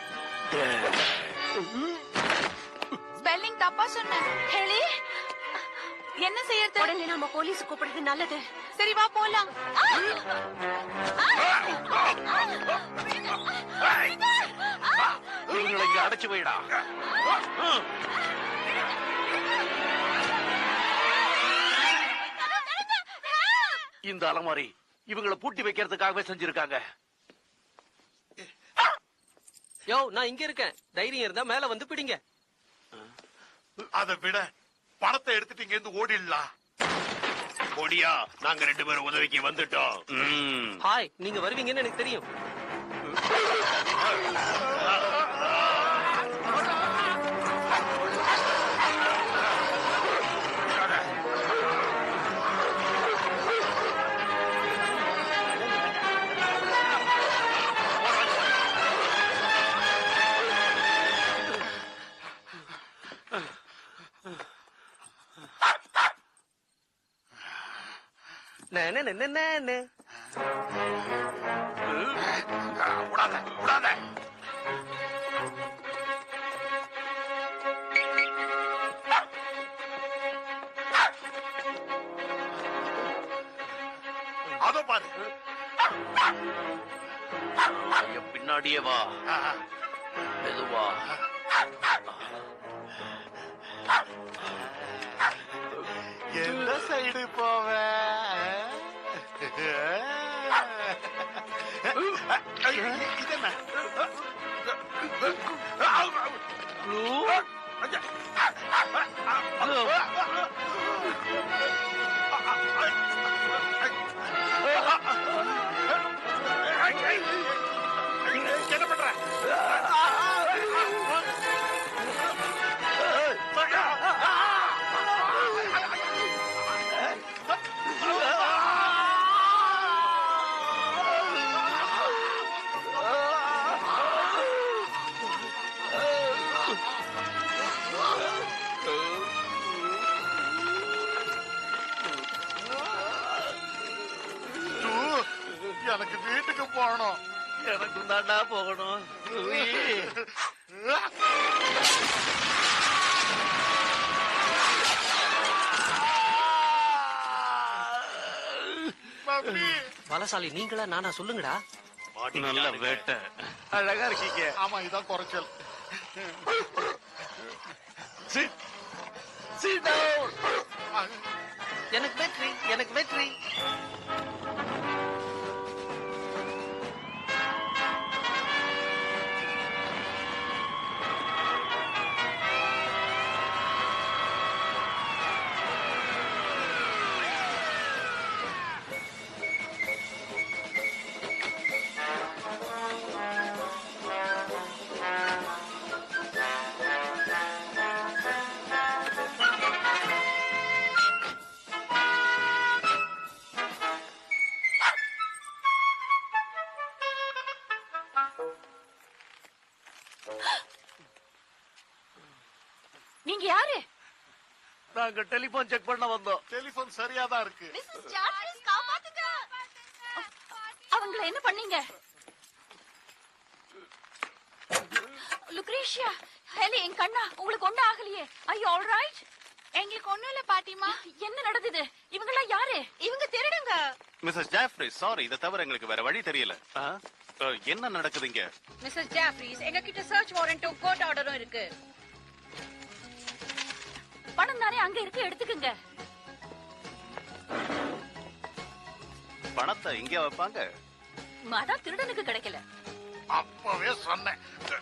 ஸ்பெல்லிங் தப்பா சொன்னேன் ஹேலி என்ன செய்யறது உடனே நாம போலீஸ் கூப்பிடுறது நல்லது சரி வா போலாம் இவங்களை இங்க அடைச்சு போயிடா இந்த அலமாரி இவங்களை பூட்டி வைக்கிறதுக்காகவே செஞ்சிருக்காங்க யோ நான் இங்க இருக்கேன் தைரியம் இருந்தா மேல வந்து பிடிங்க அதை விட பணத்தை எடுத்துட்டு இங்க இருந்து ஓடிடலாம் கொடியா நாங்க ரெண்டு பேரும் உதவிக்கு வந்துட்டோம் ம். ஹாய் நீங்க வருவீங்கன்னு எனக்கு தெரியும் நானே, நானே, நானே. விடாத விடாத அதோ பாரு என் பின்னாடியே வா மெதுவா எந்த சைடு போவ இது என்ன என்ன பண்ற டூ, எனக்கு வீட்டுக்கு போகணும் எனக்கு தாண்டா போகணும் மம்மி பலசாலி நீங்களா நானா சொல்லுங்கடா நல்ல வேட்டை அழகா இருக்கீங்க ஆமா இதான் குறைச்சல் எனக்கு வெற்றி எனக்கு வெற்றி நீங்க யாரு நாங்க டெலிபோன் செக் பண்ண வந்தோம் டெலிபோன் சரியா தான் இருக்கு அவங்கள என்ன பண்ணீங்க லுக்ரேஷியா ஹேலி என் கண்ணா உங்களுக்கு ஒண்ணு ஆகலையே ஐ ஆல் ரைட் எங்களுக்கு ஒண்ணும் இல்ல பாட்டிமா என்ன நடந்தது இவங்க எல்லாம் யாரு இவங்க திருடுங்க மிஸ்ஸஸ் ஜாஃப்ரி சாரி இதை தவிர எங்களுக்கு வேற வழி தெரியல ஆ? அ, என்ன நடக்குது இங்க மிஸ்ஸஸ் ஜாஃப்ரீஸ் எங்க கிட்ட சர்ச் வாரண்ட்டும் கோர்ட் ஆர்டரும் இருக்கு பணம் தானே அங்க இருக்கு எடுத்துக்கங்க பணத்தை இங்க வைப்பாங்க அதான் திருடனுக்கு கிடைக்கல அப்பவே சொன்னேன்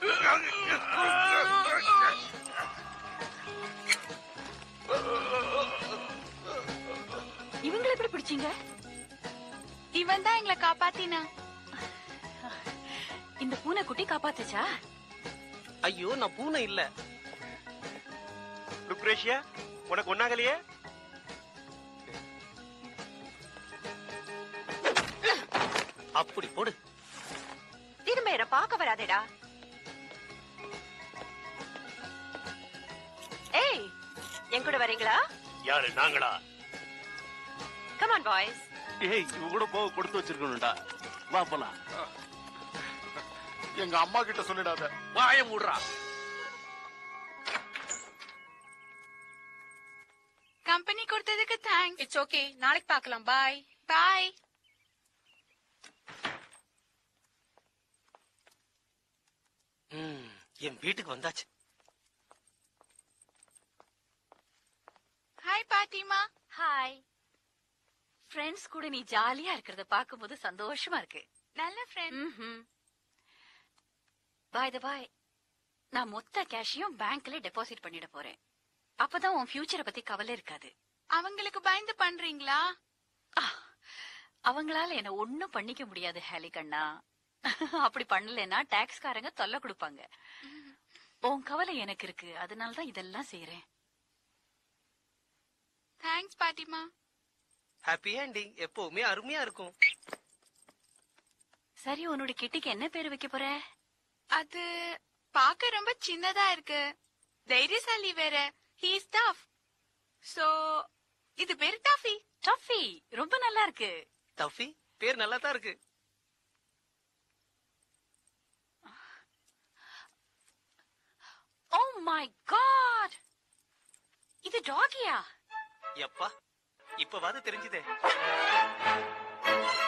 இவங்களை எப்படி பிடிச்சீங்க இவன் தான் எங்களை காப்பாத்தினா இந்த பூனை குட்டி காப்பாத்துச்சா ஐயோ நான் பூனை இல்ல லுக்ரேஷியா உனக்கு ஒன்னாகலையே அப்படி போடு திரும்ப என்ன பார்க்க வராதேடா ஏய் என் கூட வரீங்களா யாரு நாங்களா கமான் பாய்ஸ் ஏய் இவ கூட போக கொடுத்து வச்சிருக்கணும்டா வா போலாம் எங்க அம்மா கிட்ட சொல்லிடாத வாய மூடுறா கம்பெனி கொடுத்ததுக்கு தேங்க்ஸ் இட்ஸ் ஓகே நாளைக்கு பார்க்கலாம் பாய் பாய் ம், என் வீட்டுக்கு வந்தாச்சு ஹாய் பாட்டிமா ஹாய் ஃப்ரெண்ட்ஸ் கூட நீ ஜாலியா இருக்கிறத பாக்கும்போது சந்தோஷமா இருக்கு நல்ல ஃப்ரெண்ட் பாய் த பாய் நான் மொத்த கேஷையும் பேங்க்ல டெபாசிட் பண்ணிட போறேன் அப்பதான் உன் ஃபியூச்சரை பத்தி கவலை இருக்காது அவங்களுக்கு பயந்து பண்றீங்களா அவங்களால என்ன ஒண்ணும் பண்ணிக்க முடியாது ஹேலி கண்ணா அப்படி பண்ணலைன்னா டாக்ஸ்காரங்க தொல்லை கொடுப்பாங்க உன் கவலை எனக்கு இருக்கு அதனாலதான் இதெல்லாம் செய்யறேன் தேங்க்ஸ் பாட்டிமா ஹாப்பி எண்டிங் எப்பவுமே அருமையா இருக்கும் சரி உன்னோட கிட்டிக்கு என்ன பேர் வைக்க போற அது பார்க்க ரொம்ப சின்னதா இருக்கு தைரியசாலி வேற ஹீ இஸ் டஃப் சோ இது பேரு டஃபி டஃபி ரொம்ப நல்லா இருக்கு டஃபி பேர் நல்லா தான் இருக்கு ஓ மை காட் இது டாகியா எப்பா இப்பவாது தெரிஞ்சுதே